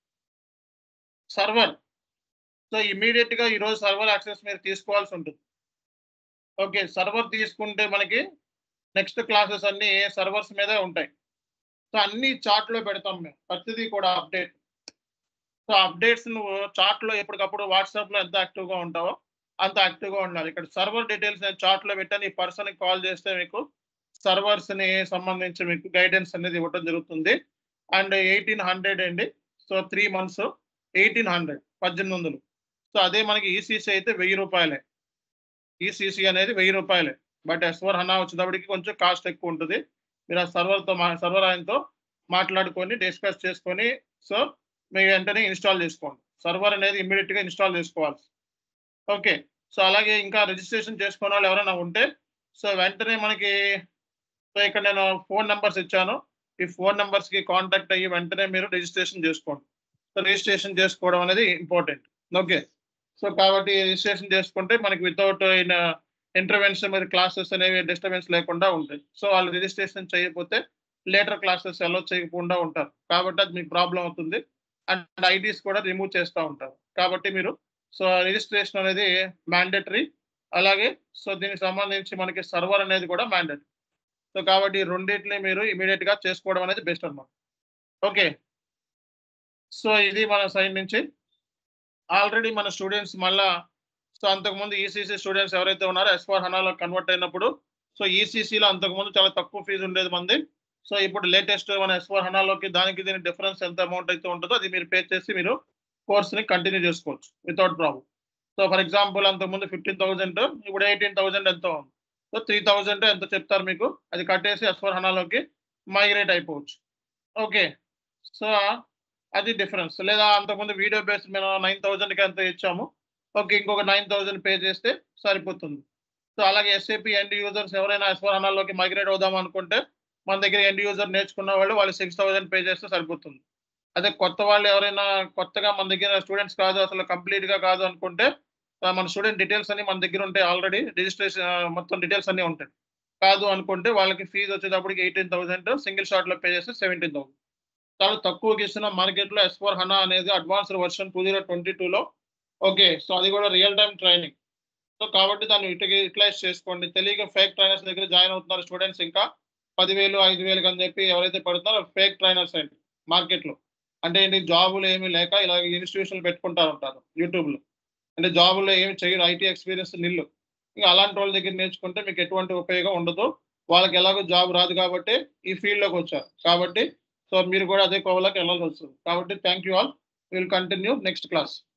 సర్వర్ సో ఇమీడియట్ గా ఈరోజు సర్వర్ యాక్సెస్ మీరు తీసుకోవాల్సి ఉంటుంది ఓకే సర్వర్ తీసుకుంటే మనకి నెక్స్ట్ క్లాసెస్ అన్ని సర్వర్స్ మీదే ఉంటాయి సో అన్ని చార్ట్ లో పెడతాం మేము ప్రతిదీ కూడా అప్డేట్ సో అప్డేట్స్ నువ్వు చార్ట్ లో ఎప్పటికప్పుడు వాట్సాప్ లో ఎంత యాక్టివ్ గా ఉంటావో అంత యాక్టివ్ గా ఉండాలి ఇక్కడ సర్వర్ డీటెయిల్స్ నేను చార్ట్ లో పెట్టాను ఈ పర్సన్ కాల్ చేస్తే మీకు సర్వర్స్ ని సంబంధించి మీకు గైడెన్స్ అనేది ఇవ్వడం జరుగుతుంది అండ్ ఎయిటీన్ హండ్రెడ్ అండి so three months eighteen hundred పద్దెనిమిది వందలు సో అదే మనకి ఈసీసీ అయితే వెయ్యి రూపాయలే ఈసీసీ అనేది వెయ్యి రూపాయలే బట్ ఎస్వర్ హనా వచ్చేటప్పటికి కొంచెం కాస్ట్ ఎక్కువ ఉంటుంది మీరు ఆ సర్వర్తో మా సర్వర్ ఆయనతో మాట్లాడుకొని డిస్కస్ చేసుకొని సో మీరు వెంటనే ఇన్స్టాల్ చేసుకోండి సర్వర్ అనేది ఇమ్మీడియట్గా ఇన్స్టాల్ చేసుకోవాలి ఓకే సో అలాగే ఇంకా రిజిస్ట్రేషన్ చేసుకున్న వాళ్ళు ఎవరైనా ఉంటే సో వెంటనే మనకి సో ఇక్కడ నేను ఫోన్ నెంబర్స్ ఇచ్చాను ఈ ఫోన్ నెంబర్స్కి కాంటాక్ట్ అయ్యి వెంటనే మీరు రిజిస్ట్రేషన్ చేసుకోండి సో రిజిస్ట్రేషన్ చేసుకోవడం అనేది ఇంపార్టెంట్ ఓకే సో కాబట్టి రిజిస్ట్రేషన్ చేసుకుంటే మనకి వితౌట్ ఇన్ ఇంటర్వెన్షన్ మీద క్లాసెస్ అనేవి డిస్టర్బెన్స్ లేకుండా ఉంటాయి సో వాళ్ళు రిజిస్ట్రేషన్ చేయకపోతే లేటర్ క్లాసెస్ అలో చేయకుండా ఉంటారు కాబట్టి అది మీకు ప్రాబ్లం అవుతుంది అండ్ ఐడీస్ కూడా రిమూవ్ చేస్తూ ఉంటారు కాబట్టి మీరు సో రిజిస్ట్రేషన్ అనేది మ్యాండేటరీ అలాగే సో దీనికి సంబంధించి మనకి సర్వర్ అనేది కూడా మ్యాండేటరీ సో కాబట్టి ఈ రెండింటిని మీరు ఇమీడియట్ గా చేసుకోవడం అనేది బెస్ట్ అనమాట ఓకే సో ఇది మన సైడ్ నుంచి ఆల్రెడీ మన స్టూడెంట్స్ మళ్ళా సో అంతకుముందు ఈసీసీ స్టూడెంట్స్ ఎవరైతే ఉన్నారో ఎస్ఫార్ హనాలో కన్వర్ట్ అయినప్పుడు సో ఈసీసీలో అంతకుముందు చాలా తక్కువ ఫీజు ఉండేది మంది సో ఇప్పుడు లేటెస్ట్ మన ఎస్ఫార్ హనాలోకి దానికి దీని డిఫరెన్స్ ఎంత అమౌంట్ అయితే ఉంటుందో అది మీరు పే చేసి మీరు కోర్స్ని కంటిన్యూ చేసుకోవచ్చు without problem so for example అంతకుముందు ఫిఫ్టీన్ థౌసండ్ ఇప్పుడు ఎయిటీన్ థౌసండ్ ఎంతో ఉంది సో త్రీ థౌసండ్ ఎంత చెప్తారు మీకు అది కట్టేసి ఎస్ఫోర్ హనాలోకి మైగ్రేట్ అయిపోవచ్చు ఓకే సో అది డిఫరెన్స్ లేదా అంతకుముందు వీడియో బేస్ మేము నైన్ థౌజండ్కి ఎంత ఇచ్చాము ఓకే ఇంకొక నైన్ థౌజండ్ పే చేస్తే సరిపోతుంది సో అలాగే ఎస్ఏపి ఎండ్ యూజర్స్ ఎవరైనా ఎస్వర్ అనాల్లోకి మైగ్రేట్ అవుదాం అనుకుంటే మన దగ్గర ఎండ్ యూజర్ నేర్చుకున్న వాళ్ళు వాళ్ళు సిక్స్ థౌసండ్ పే చేస్తే సరిపోతుంది అదే కొత్త వాళ్ళు ఎవరైనా కొత్తగా మన దగ్గర స్టూడెంట్స్ కాదు అసలు కంప్లీట్ గా కాదు అనుకుంటే ఆ, మన స్టూడెంట్ డీటెయిల్స్ అన్ని మన దగ్గర ఉంటాయి ఆల్రెడీ రిజిస్ట్రేషన్ మొత్తం డీటెయిల్స్ అన్ని ఉంటాయి కాదు అనుకుంటే వాళ్ళకి ఫీజు వచ్చేటప్పటికి ఎయిటీన్ థౌసండ్ సింగిల్ షాట్ లో పే చేస్తే సెవెంటీన్ థౌసండ్ చాలా తక్కువకి ఇస్తున్న మార్కెట్ లో ఎస్ ఫోర్ హనా అనేది advanced version two zero twenty టూలో ఓకే సో అది కూడా రియల్ టైం ట్రైనింగ్ సో కాబట్టి దాన్ని యూటిలైజ్ చేసుకోండి తెలియక ఫేక్ ట్రైనర్స్ దగ్గర జాయిన్ అవుతున్నారు స్టూడెంట్స్ ఇంకా పదివేలు ఐదు వేలు అని చెప్పి ఎవరైతే పడుతున్నారో ఫేక్ ట్రైనర్స్ అండి మార్కెట్లో అంటే ఏంటి జాబులు ఏమీ లేక ఇలా ఇన్స్టిట్యూషన్లు పెట్టుకుంటా ఉంటారు యూట్యూబ్లో అంటే జాబుల్లో ఏమి చేయరు ఐటీ ఎక్స్పీరియన్స్ నిల్లు ఇంకా అలాంటి వాళ్ళ దగ్గర నేర్చుకుంటే మీకు ఎటువంటి ఉపయోగం ఉండదు వాళ్ళకి ఎలాగో జాబ్ రాదు కాబట్టి ఈ ఫీల్డ్లోకి వచ్చారు కాబట్టి సో మీరు కూడా అదే కోవలోకి వెళ్ళాల్సి వస్తుంది కాబట్టి thank you all will continue next class